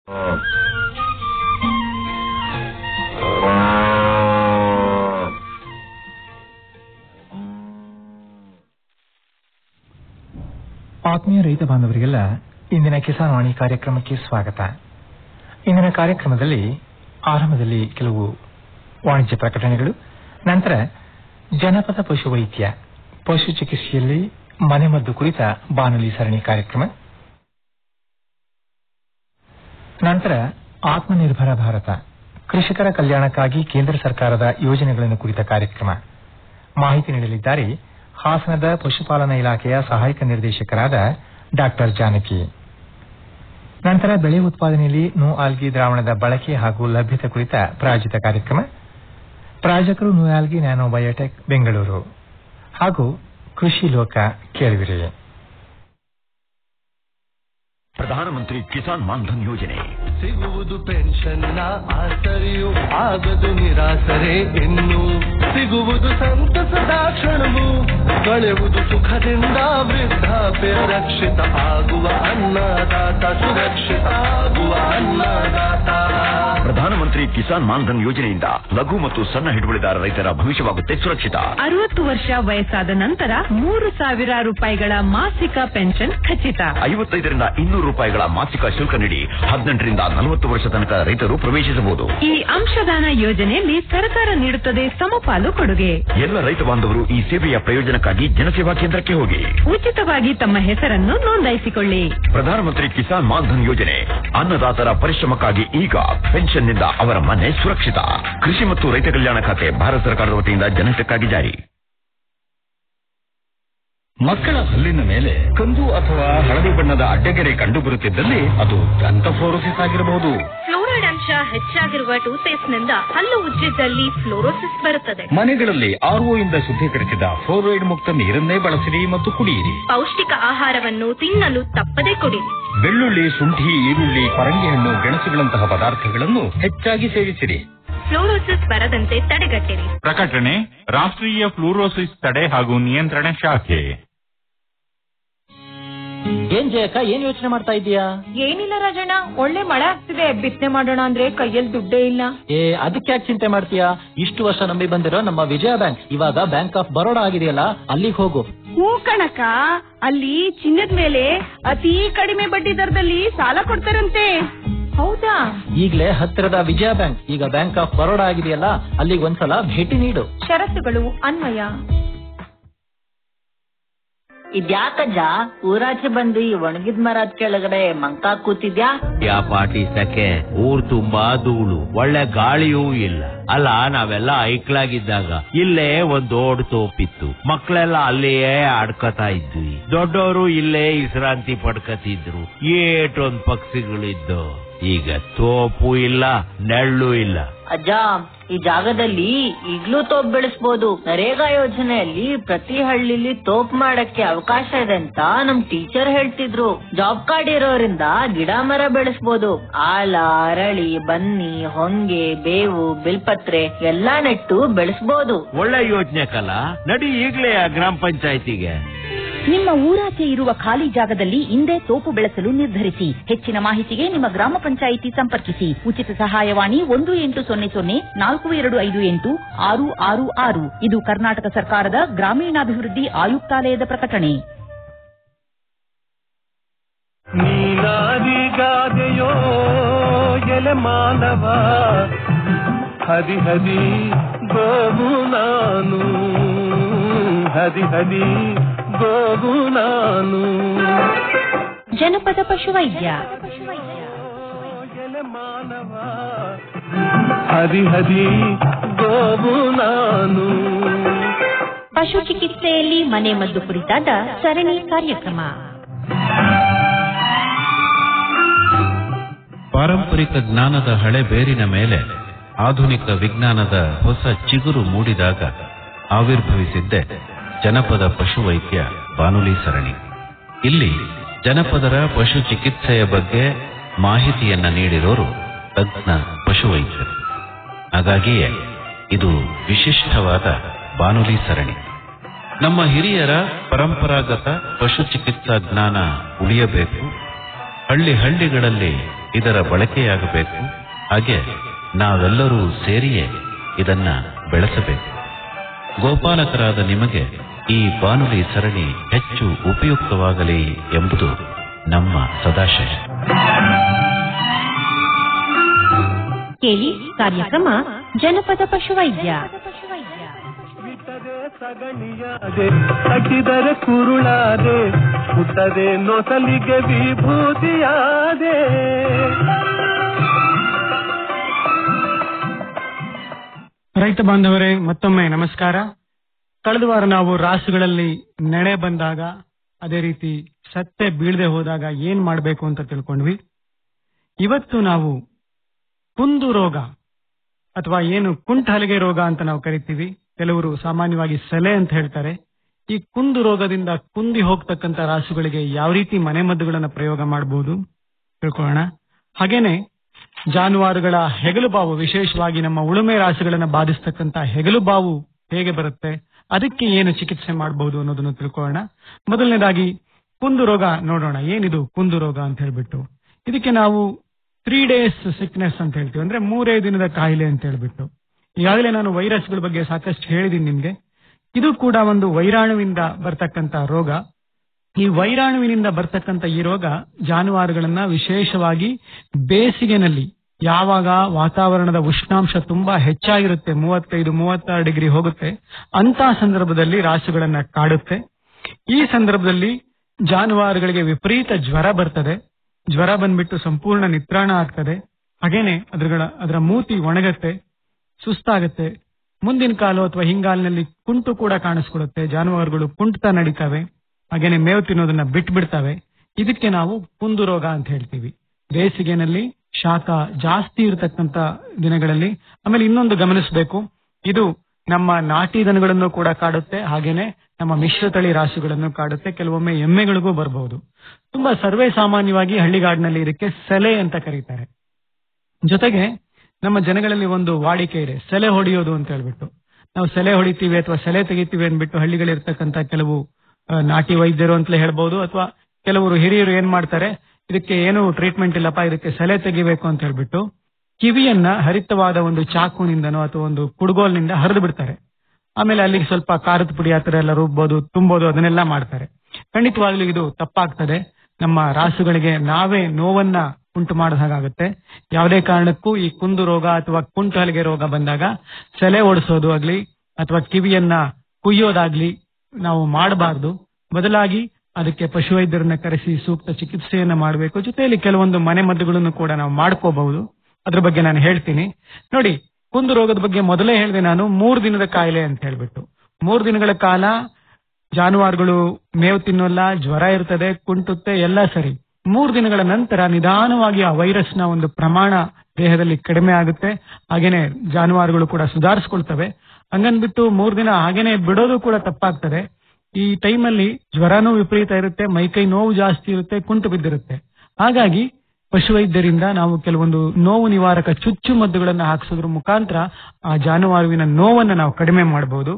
ಆತ್ಮೀಯ ರೈತ ಬಾಂಧವರಿಗೆಲ್ಲ ಇಂದಿನ ಕಿಸಾನ್ ವಾಣಿ ಕಾರ್ಯಕ್ರಮಕ್ಕೆ ಸ್ವಾಗತ ಇಂದಿನ ಕಾರ್ಯಕ್ರಮದಲ್ಲಿ ಆರಂಭದಲ್ಲಿ ಕೆಲವು ವಾಣಿಜ್ಯ ಪ್ರಕಟಣೆಗಳು ನಂತರ ಜನಪದ ಪಶುವೈದ್ಯ ಪಶು ಚಿಕಿತ್ಸೆಯಲ್ಲಿ ಮನೆಮದ್ದು ಕುರಿತ ಬಾನುಲಿ ಸರಣಿ ಕಾರ್ಯಕ್ರಮ ನಂತರ ಆತ್ಮನಿರ್ಭರ ಭಾರತ ಕೃಷಿಕರ ಕಲ್ಯಾಣಕ್ಕಾಗಿ ಕೇಂದ್ರ ಸರ್ಕಾರದ ಯೋಜನೆಗಳನ್ನು ಕುರಿತ ಕಾರ್ಯಕ್ರಮ ಮಾಹಿತಿ ನೀಡಲಿದ್ದಾರೆ ಹಾಸನದ ಪಶುಪಾಲನಾ ಇಲಾಖೆಯ ಸಹಾಯಕ ನಿರ್ದೇಶಕರಾದ ಡಾಕ್ಟರ್ ಜಾನಕಿ ನಂತರ ಬೆಳೆ ಉತ್ಪಾದನೆಯಲ್ಲಿ ನೋ ಆಲ್ಗಿ ದ್ರಾವಣದ ಬಳಕೆ ಹಾಗೂ ಲಭ್ಯತೆ ಕುರಿತ ಪ್ರಾಯೋಜಿತ ಕಾರ್ಯಕ್ರಮ ಪ್ರಾಯೋಜಕರು ನೋ ಆಲ್ಗಿ ನ್ಯಾನೋ ಬಯೋಟೆಕ್ ಬೆಂಗಳೂರು ಹಾಗೂ ಕೃಷಿ ಲೋಕ ಕೇಳುವಿರಿ ಪ್ರಧಾನಮಂತ್ರಿ ಕಿಸಾನ್ ಮಾನ್ಧನ್ ಯೋಜನೆ ಸಿಗುವುದು ಪೆನ್ಷನ್ನ ಆಸರೆಯು ಆಗದು ನಿರಾಸರೆ ಇನ್ನು ಸಿಗುವುದು ಸಂತಸದ ಕ್ಷಣವು ಕಳೆಯುವುದು ಸುಖದಿಂದ ವೃದ್ಧಾಪ್ಯ ರಕ್ಷಿತ ಆಗುವ ಅನ್ನದಾತ ಸುರಕ್ಷಿತ ಆಗುವ ಅನ್ನದಾತ ಪ್ರಧಾನಮಂತ್ರಿ ಕಿಸಾನ್ ಮಾನ್ಧನ್ ಯೋಜನೆಯಿಂದ ಲಘು ಮತ್ತು ಸಣ್ಣ ಹಿಡುವಳಿದಾರ ರೈತರ ಭವಿಷ್ಯವಾಗುತ್ತೆ ಸುರಕ್ಷಿತ ಅರವತ್ತು ವರ್ಷ ವಯಸ್ಸಾದ ನಂತರ ಮೂರು ಸಾವಿರ ರೂಪಾಯಿಗಳ ಮಾಸಿಕ ಪೆನ್ಷನ್ ಖಚಿತ ಐವತ್ತೈದರಿಂದ ಇನ್ನೂರು ರೂಪಾಯಿಗಳ ಮಾಸಿಕ ಶುಲ್ಕ ನೀಡಿ ಹದಿನೆಂಟರಿಂದ ನಲವತ್ತು ವರ್ಷ ತನಕ ರೈತರು ಪ್ರವೇಶಿಸಬಹುದು ಈ ಅಂಶದಾನ ಯೋಜನೆಯಲ್ಲಿ ಸರ್ಕಾರ ನೀಡುತ್ತದೆ ಸಮಪಾಲು ಕೊಡುಗೆ ಎಲ್ಲ ರೈತ ಬಾಂಧವರು ಈ ಸೇವೆಯ ಪ್ರಯೋಜನಕ್ಕಾಗಿ ಜನಸೇವಾ ಕೇಂದ್ರಕ್ಕೆ ಹೋಗಿ ಉಚಿತವಾಗಿ ತಮ್ಮ ಹೆಸರನ್ನು ನೋಂದಾಯಿಸಿಕೊಳ್ಳಿ ಪ್ರಧಾನಮಂತ್ರಿ ಕಿಸಾನ್ ಮಾನ್ಧನ್ ಯೋಜನೆ ಅನ್ನದಾತರ ಪರಿಶ್ರಮಕ್ಕಾಗಿ ಈಗ ಪೆನ್ಷನ್ನಿಂದ ಅವರ ಮನೆ ಸುರಕ್ಷಿತ ಕೃಷಿ ಮತ್ತು ರೈತ ಕಲ್ಯಾಣ ಖಾತೆ ಭಾರತ ಸರ್ಕಾರದ ವತಿಯಿಂದ ಜನಹಿತಕ್ಕಾಗಿ ಜಾರಿ ಮಕ್ಕಳ ಹಲ್ಲಿನ ಮೇಲೆ ಕಂದು ಅಥವಾ ಹಳದಿ ಬಣ್ಣದ ಅಡ್ಡಗೆರೆ ಕಂಡುಬರುತ್ತಿದ್ದಲ್ಲಿ ಅದು ದಂತಫ್ಲೋರೋಸಿಸ್ ಆಗಿರಬಹುದು ಫ್ಲೋರೈಡ್ ಅಂಶ ಹೆಚ್ಚಾಗಿರುವ ಟೂತ್ಪೇಸ್ಟ್ ನಿಂದ ಹಲ್ಲು ಉಜ್ಜಿದ್ದಲ್ಲಿ ಫ್ಲೋರೋಸಿಸ್ ಬರುತ್ತದೆ ಮನೆಗಳಲ್ಲಿ ಆರ್ಒ ಇಂದ ಶುದ್ಧೀಕರಿಸಿದ ಫ್ಲೋರೈಡ್ ಮುಕ್ತ ನೀರನ್ನೇ ಬಳಸಿರಿ ಮತ್ತು ಕುಡಿಯಿರಿ ಪೌಷ್ಟಿಕ ಆಹಾರವನ್ನು ತಿನ್ನಲು ತಪ್ಪದೆ ಕೊಡಿರಿ ಬೆಳ್ಳುಳ್ಳಿ ಶುಂಠಿ ಈರುಳ್ಳಿ ಪರಂಗಿ ಹಣ್ಣು ಗೆಣಸುಗಳಂತಹ ಪದಾರ್ಥಗಳನ್ನು ಹೆಚ್ಚಾಗಿ ಸೇವಿಸಿರಿ ಫ್ಲೋರೋಸಿಸ್ ಬರದಂತೆ ತಡೆಗಟ್ಟಿರಿ ಪ್ರಕಟಣೆ ರಾಷ್ಟ್ರೀಯ ಫ್ಲೂರೋಸಿಸ್ ತಡೆ ಹಾಗೂ ನಿಯಂತ್ರಣ ಶಾಖೆ ಏನ್ ಜಯಕ್ಕ ಏನ್ ಯೋಚನೆ ಮಾಡ್ತಾ ಇದೀಯಾ ಏನಿಲ್ಲ ರಾಜಣ್ಣ ಒಳ್ಳೆ ಮಳೆ ಆಗ್ತಿದೆ ಬಿತ್ತನೆ ಮಾಡೋಣ ಅಂದ್ರೆ ಕೈಯಲ್ಲಿ ದುಡ್ಡೇ ಇಲ್ಲ ಏ ಅದಕ್ಕೆ ಯಾಕೆ ಚಿಂತೆ ಮಾಡ್ತೀಯಾ ಇಷ್ಟು ವರ್ಷ ನಂಬಿ ಬಂದಿರೋ ನಮ್ಮ ವಿಜಯ ಬ್ಯಾಂಕ್ ಇವಾಗ ಬ್ಯಾಂಕ್ ಆಫ್ ಬರೋಡಾ ಆಗಿದೆಯಲ್ಲ ಅಲ್ಲಿಗೆ ಹೋಗು ಹೂ ಕಣಕ ಅಲ್ಲಿ ಚಿನ್ನದ ಮೇಲೆ ಅತಿ ಕಡಿಮೆ ಬಡ್ಡಿ ದರದಲ್ಲಿ ಸಾಲ ಕೊಡ್ತಾರಂತೆ ಹೌದಾ ಈಗ್ಲೇ ಹತ್ತಿರದ ವಿಜಯ ಬ್ಯಾಂಕ್ ಈಗ ಬ್ಯಾಂಕ್ ಆಫ್ ಬರೋಡಾ ಆಗಿದೆಯಲ್ಲ ಅಲ್ಲಿಗೆ ಒಂದ್ಸಲ ಭೇಟಿ ನೀಡು ಷರತ್ತುಗಳು ಅನ್ವಯ ಇದ್ಯಾಕಜ್ಜ ಊರಾಚೆ ಬಂದು ಈ ಒಣಗಿದ ಮರದ ಕೆಳಗಡೆ ಮಂಕ ಕೂತಿದ್ಯಾ ಯಾ ಪಾಟಿ ಸಕೆ ಊರ್ ತುಂಬಾ ಧೂಳು ಒಳ್ಳೆ ಗಾಳಿಯೂ ಇಲ್ಲ ಅಲ್ಲ ನಾವೆಲ್ಲ ಐಕ್ಲಾಗಿದ್ದಾಗ ಇಲ್ಲೇ ಒಂದ್ ದೊಡ್ಡ ತೋಪಿತ್ತು ಮಕ್ಳೆಲ್ಲ ಅಲ್ಲಿಯೇ ಆಡ್ಕತಾ ಇದ್ವಿ ದೊಡ್ಡವರು ಇಲ್ಲೇ ವಿಶ್ರಾಂತಿ ಪಡ್ಕತಿದ್ರು ಏಟೊಂದ್ ಪಕ್ಷಿಗಳಿದ್ದು ಈಗ ತೋಪು ಇಲ್ಲ ನೆಳ್ಳು ಇಲ್ಲ ಅಜ್ಜ ಈ ಜಾಗದಲ್ಲಿ ಈಗ್ಲೂ ತೋಪ್ ಬೆಳೆಸ್ಬೋದು ನರೇಗಾ ಯೋಜನೆಯಲ್ಲಿ ಪ್ರತಿ ಹಳ್ಳಿಲಿ ತೋಪ್ ಮಾಡಕ್ಕೆ ಅವಕಾಶ ಇದೆ ಅಂತ ನಮ್ ಟೀಚರ್ ಹೇಳ್ತಿದ್ರು ಜಾಬ್ ಕಾರ್ಡ್ ಇರೋರಿಂದ ಗಿಡ ಮರ ಬೆಳೆಸ್ಬೋದು ಆಲ ಅರಳಿ ಬನ್ನಿ ಹೊಂಗೆ ಬೇವು ಬಿಲ್ಪತ್ರೆ ಎಲ್ಲಾ ನೆಟ್ಟು ಬೆಳೆಸ್ಬೋದು ಒಳ್ಳೆ ಯೋಜನೆ ಕಲ ನಡಿ ಈಗ್ಲೇ ಆ ಗ್ರಾಮ ಪಂಚಾಯತಿಗೆ ನಿಮ್ಮ ಊರಾಚೆ ಇರುವ ಖಾಲಿ ಜಾಗದಲ್ಲಿ ಇಂದೇ ತೋಪು ಬೆಳೆಸಲು ನಿರ್ಧರಿಸಿ ಹೆಚ್ಚಿನ ಮಾಹಿತಿಗೆ ನಿಮ್ಮ ಗ್ರಾಮ ಪಂಚಾಯಿತಿ ಸಂಪರ್ಕಿಸಿ ಉಚಿತ ಸಹಾಯವಾಣಿ ಒಂದು ಎಂಟು ಸೊನ್ನೆ ಸೊನ್ನೆ ನಾಲ್ಕು ಎರಡು ಐದು ಎಂಟು ಆರು ಆರು ಆರು ಇದು ಕರ್ನಾಟಕ ಸರ್ಕಾರದ ಗ್ರಾಮೀಣಾಭಿವೃದ್ಧಿ ಆಯುಕ್ತಾಲಯದ ಪ್ರಕಟಣೆ ನೀನಾದಿಗಾದೆಯೋ ಎಲೆ ಮಾನವ ಹದಿ ಹದಿ ಗೋವು ನಾನು ಹದಿ ಹದಿ ಗೋವು ನಾನು ಜನಪದ ಪಶುವೈದ್ಯ ಎಲೆ ಮಾನವ ಹದಿ ಹದಿ ಗೋವು ನಾನು ಪಶು ಚಿಕಿತ್ಸೆಯಲ್ಲಿ ಮನೆ ಮದ್ದು ಕುರಿತಾದ ಸರಣಿ ಕಾರ್ಯಕ್ರಮ ಪಾರಂಪರಿಕ ಜ್ಞಾನದ ಹಳೆ ಬೇರಿನ ಮೇಲೆ ಆಧುನಿಕ ವಿಜ್ಞಾನದ ಹೊಸ ಚಿಗುರು ಮೂಡಿದಾಗ ಆವಿರ್ಭವಿಸಿದ್ದೆ ಜನಪದ ಪಶುವೈದ್ಯ ಬಾನುಲಿ ಸರಣಿ ಇಲ್ಲಿ ಜನಪದರ ಪಶು ಚಿಕಿತ್ಸೆಯ ಬಗ್ಗೆ ಮಾಹಿತಿಯನ್ನ ನೀಡಿರೋರು ತಜ್ಞ ಪಶುವೈದ್ಯರು ಹಾಗಾಗಿಯೇ ಇದು ವಿಶಿಷ್ಟವಾದ ಬಾನುಲಿ ಸರಣಿ ನಮ್ಮ ಹಿರಿಯರ ಪರಂಪರಾಗತ ಪಶು ಚಿಕಿತ್ಸಾ ಜ್ಞಾನ ಉಳಿಯಬೇಕು ಹಳ್ಳಿ ಹಳ್ಳಿಗಳಲ್ಲಿ ಇದರ ಬಳಕೆಯಾಗಬೇಕು ಹಾಗೆ ನಾವೆಲ್ಲರೂ ಸೇರಿಯೇ ಇದನ್ನ ಬೆಳೆಸಬೇಕು ಗೋಪಾಲಕರಾದ ನಿಮಗೆ ಈ ಬಾನುಲಿ ಸರಣಿ ಹೆಚ್ಚು ಉಪಯುಕ್ತವಾಗಲಿ ಎಂಬುದು ನಮ್ಮ ಸದಾಶಯ ಕೇಳಿ ಕಾರ್ಯಕ್ರಮ ಜನಪದ ಪಶುವೈದ್ಯ ಬಿಟ್ಟರೆ ಸಗಣಿಯಾದೆ ಕಟ್ಟಿದರೆ ಕುರುಳಾದೆ ಹುಟ್ಟದೆ ನೊಸಲಿಗೆ ವಿಭೂತಿಯಾದೆ ರೈತ ಬಾಂಧವರೇ ಮತ್ತೊಮ್ಮೆ ನಮಸ್ಕಾರ ಕಳೆದ ವಾರ ನಾವು ರಾಸುಗಳಲ್ಲಿ ನೆಳೆ ಬಂದಾಗ ಅದೇ ರೀತಿ ಸತ್ತೆ ಬೀಳದೆ ಹೋದಾಗ ಏನ್ ಮಾಡಬೇಕು ಅಂತ ತಿಳ್ಕೊಂಡ್ವಿ ಇವತ್ತು ನಾವು ಕುಂದು ರೋಗ ಅಥವಾ ಏನು ಕುಂಟ ಹಲಗೆ ರೋಗ ಅಂತ ನಾವು ಕರಿತೀವಿ ಕೆಲವರು ಸಾಮಾನ್ಯವಾಗಿ ಸೆಲೆ ಅಂತ ಹೇಳ್ತಾರೆ ಈ ಕುಂದು ರೋಗದಿಂದ ಕುಂದಿ ಹೋಗ್ತಕ್ಕಂತ ರಾಸುಗಳಿಗೆ ಯಾವ ರೀತಿ ಮನೆಮದ್ದುಗಳನ್ನ ಪ್ರಯೋಗ ಮಾಡಬಹುದು ತಿಳ್ಕೊಳ್ಳೋಣ ಹಾಗೇನೆ ಜಾನುವಾರುಗಳ ಹೆಗಲು ಬಾವು ವಿಶೇಷವಾಗಿ ನಮ್ಮ ಉಳುಮೆ ರಾಸುಗಳನ್ನ ಬಾಧಿಸ್ತಕ್ಕಂತ ಹೆಗಲು ಬಾವು ಹೇಗೆ ಬರುತ್ತೆ ಅದಕ್ಕೆ ಏನು ಚಿಕಿತ್ಸೆ ಮಾಡಬಹುದು ಅನ್ನೋದನ್ನು ತಿಳ್ಕೊಳ್ಳೋಣ ಮೊದಲನೇದಾಗಿ ಕುಂದು ರೋಗ ನೋಡೋಣ ಏನಿದು ಕುಂದು ರೋಗ ಅಂತ ಹೇಳ್ಬಿಟ್ಟು ಇದಕ್ಕೆ ನಾವು ತ್ರೀ ಡೇಸ್ ಸಿಕ್ನೆಸ್ ಅಂತ ಹೇಳ್ತೀವಿ ಅಂದ್ರೆ ಮೂರೇ ದಿನದ ಕಾಯಿಲೆ ಅಂತ ಹೇಳ್ಬಿಟ್ಟು ಈಗಾಗಲೇ ನಾನು ವೈರಸ್ಗಳ ಬಗ್ಗೆ ಸಾಕಷ್ಟು ಹೇಳಿದೀನಿ ನಿಮ್ಗೆ ಇದು ಕೂಡ ಒಂದು ವೈರಾಣುವಿಂದ ಬರ್ತಕ್ಕಂತ ರೋಗ ಈ ವೈರಾಣುವಿನಿಂದ ಬರ್ತಕ್ಕಂತ ಈ ರೋಗ ಜಾನುವಾರುಗಳನ್ನ ವಿಶೇಷವಾಗಿ ಬೇಸಿಗೆನಲ್ಲಿ ಯಾವಾಗ ವಾತಾವರಣದ ಉಷ್ಣಾಂಶ ತುಂಬಾ ಹೆಚ್ಚಾಗಿರುತ್ತೆ ಮೂವತ್ತೈದು ಮೂವತ್ತಾರು ಡಿಗ್ರಿ ಹೋಗುತ್ತೆ ಅಂತ ಸಂದರ್ಭದಲ್ಲಿ ರಾಸುಗಳನ್ನ ಕಾಡುತ್ತೆ ಈ ಸಂದರ್ಭದಲ್ಲಿ ಜಾನುವಾರುಗಳಿಗೆ ವಿಪರೀತ ಜ್ವರ ಬರ್ತದೆ ಜ್ವರ ಬಂದ್ಬಿಟ್ಟು ಸಂಪೂರ್ಣ ನಿತ್ರಾಣ ಆಗ್ತದೆ ಹಾಗೇನೆ ಅದ್ರಗಳ ಅದರ ಮೂತಿ ಒಣಗತ್ತೆ ಸುಸ್ತಾಗತ್ತೆ ಮುಂದಿನ ಕಾಲು ಅಥವಾ ಹಿಂಗಾಲಿನಲ್ಲಿ ಕುಂಟು ಕೂಡ ಕಾಣಿಸ್ಕೊಡುತ್ತೆ ಜಾನುವಾರುಗಳು ಕುಂಟ್ತಾ ನಡೀತವೆ ಹಾಗೇನೆ ಮೇವು ತಿನ್ನೋದನ್ನ ಬಿಟ್ಬಿಡ್ತವೆ ಇದಕ್ಕೆ ನಾವು ಕುಂದು ರೋಗ ಅಂತ ಹೇಳ್ತೀವಿ ಬೇಸಿಗೆನಲ್ಲಿ ಶಾಖ ಜಾಸ್ತಿ ಇರತಕ್ಕಂತ ದಿನಗಳಲ್ಲಿ ಆಮೇಲೆ ಇನ್ನೊಂದು ಗಮನಿಸಬೇಕು ಇದು ನಮ್ಮ ನಾಟಿ ದನಗಳನ್ನು ಕೂಡ ಕಾಡುತ್ತೆ ಹಾಗೇನೆ ನಮ್ಮ ಮಿಶ್ರತಳಿ ರಾಸುಗಳನ್ನು ಕಾಡುತ್ತೆ ಕೆಲವೊಮ್ಮೆ ಎಮ್ಮೆಗಳಿಗೂ ಬರಬಹುದು ತುಂಬಾ ಸರ್ವೇ ಸಾಮಾನ್ಯವಾಗಿ ಹಳ್ಳಿಗಾಡಿನಲ್ಲಿ ಇದಕ್ಕೆ ಸೆಲೆ ಅಂತ ಕರೀತಾರೆ ಜೊತೆಗೆ ನಮ್ಮ ಜನಗಳಲ್ಲಿ ಒಂದು ವಾಡಿಕೆ ಇದೆ ಸೆಲೆ ಹೊಡೆಯೋದು ಅಂತ ಹೇಳ್ಬಿಟ್ಟು ನಾವು ಸೆಲೆ ಹೊಡಿತೀವಿ ಅಥವಾ ಸೆಲೆ ತೆಗಿತೀವಿ ಅಂದ್ಬಿಟ್ಟು ಹಳ್ಳಿಗಳಿರ್ತಕ್ಕಂತ ಕೆಲವು ಆ, ನಾಟಿ ವೈದ್ಯರು ಅಂತಲೇ ಹೇಳ್ಬೋದು ಅಥವಾ ಕೆಲವರು ಹಿರಿಯರು ಏನ್ ಮಾಡ್ತಾರೆ ಇದಕ್ಕೆ ಏನು ಟ್ರೀಟ್ಮೆಂಟ್ ಇಲ್ಲಪ್ಪ ಇದಕ್ಕೆ ಸೆಲೆ ತೆಗಿಬೇಕು ಅಂತ ಹೇಳ್ಬಿಟ್ಟು ಕಿವಿಯನ್ನ ಹರಿತವಾದ ಒಂದು ಚಾಕುನಿಂದನೋ ಅಥವಾ ಒಂದು ಕುಡ್ಗೋಲ್ನಿಂದ ಹರಿದು ಬಿಡ್ತಾರೆ ಆಮೇಲೆ ಅಲ್ಲಿಗೆ ಸ್ವಲ್ಪ ಖಾರದ ಪುಡಿ ಆ ತರ ಎಲ್ಲ ರುಬ್ಬೋದು ತುಂಬೋದು ಅದನ್ನೆಲ್ಲ ಮಾಡ್ತಾರೆ ಖಂಡಿತವಾಗ್ಲೂ ಇದು ತಪ್ಪಾಗ್ತದೆ ನಮ್ಮ ರಾಸುಗಳಿಗೆ ನಾವೇ ನೋವನ್ನ ಉಂಟು ಮಾಡಿದ ಹಾಗಾಗುತ್ತೆ ಯಾವುದೇ ಕಾರಣಕ್ಕೂ ಈ ಕುಂದು ರೋಗ ಅಥವಾ ಕುಂಟು ಹಲಿಗೆ ರೋಗ ಬಂದಾಗ ಸೆಲೆ ಓಡಿಸೋದು ಆಗ್ಲಿ ಅಥವಾ ಕಿವಿಯನ್ನ ಕುಯ್ಯೋದಾಗ್ಲಿ ನಾವು ಮಾಡಬಾರ್ದು ಬದಲಾಗಿ ಅದಕ್ಕೆ ಪಶುವೈದ್ಯರನ್ನ ಕರೆಸಿ ಸೂಕ್ತ ಚಿಕಿತ್ಸೆಯನ್ನ ಮಾಡಬೇಕು ಜೊತೆಯಲ್ಲಿ ಕೆಲವೊಂದು ಮನೆ ಮದ್ದುಗಳನ್ನು ಕೂಡ ನಾವು ಮಾಡ್ಕೋಬಹುದು ಅದ್ರ ಬಗ್ಗೆ ನಾನು ಹೇಳ್ತೀನಿ ನೋಡಿ ಕುಂದು ರೋಗದ ಬಗ್ಗೆ ಮೊದಲೇ ಹೇಳಿದೆ ನಾನು ಮೂರು ದಿನದ ಕಾಯಿಲೆ ಅಂತ ಹೇಳ್ಬಿಟ್ಟು ಮೂರು ದಿನಗಳ ಕಾಲ ಜಾನುವಾರುಗಳು ಮೇವು ತಿನ್ನೋಲ್ಲ ಜ್ವರ ಇರ್ತದೆ ಕುಂಟುತ್ತೆ ಎಲ್ಲ ಸರಿ ಮೂರು ದಿನಗಳ ನಂತರ ನಿಧಾನವಾಗಿ ಆ ವೈರಸ್ನ ಒಂದು ಪ್ರಮಾಣ ದೇಹದಲ್ಲಿ ಕಡಿಮೆ ಆಗುತ್ತೆ ಹಾಗೇನೆ ಜಾನುವಾರುಗಳು ಕೂಡ ಸುಧಾರಿಸ್ಕೊಳ್ತವೆ ಹಂಗನ್ಬಿಟ್ಟು ಮೂರ್ ದಿನ ಹಾಗೇನೆ ಬಿಡೋದು ಕೂಡ ತಪ್ಪಾಗ್ತದೆ ಈ ಟೈಮಲ್ಲಿ ಜ್ವರನೂ ವಿಪರೀತ ಇರುತ್ತೆ ಮೈಕೈ ನೋವು ಜಾಸ್ತಿ ಇರುತ್ತೆ ಕುಂಟು ಬಿದ್ದಿರುತ್ತೆ ಹಾಗಾಗಿ ಪಶುವೈದ್ಯರಿಂದ ನಾವು ಕೆಲವೊಂದು ನೋವು ನಿವಾರಕ ಚುಚ್ಚು ಮದ್ದುಗಳನ್ನ ಹಾಕಿಸೋದ್ರ ಮುಖಾಂತರ ಆ ಜಾನುವಾರುವಿನ ನೋವನ್ನ ನಾವು ಕಡಿಮೆ ಮಾಡಬಹುದು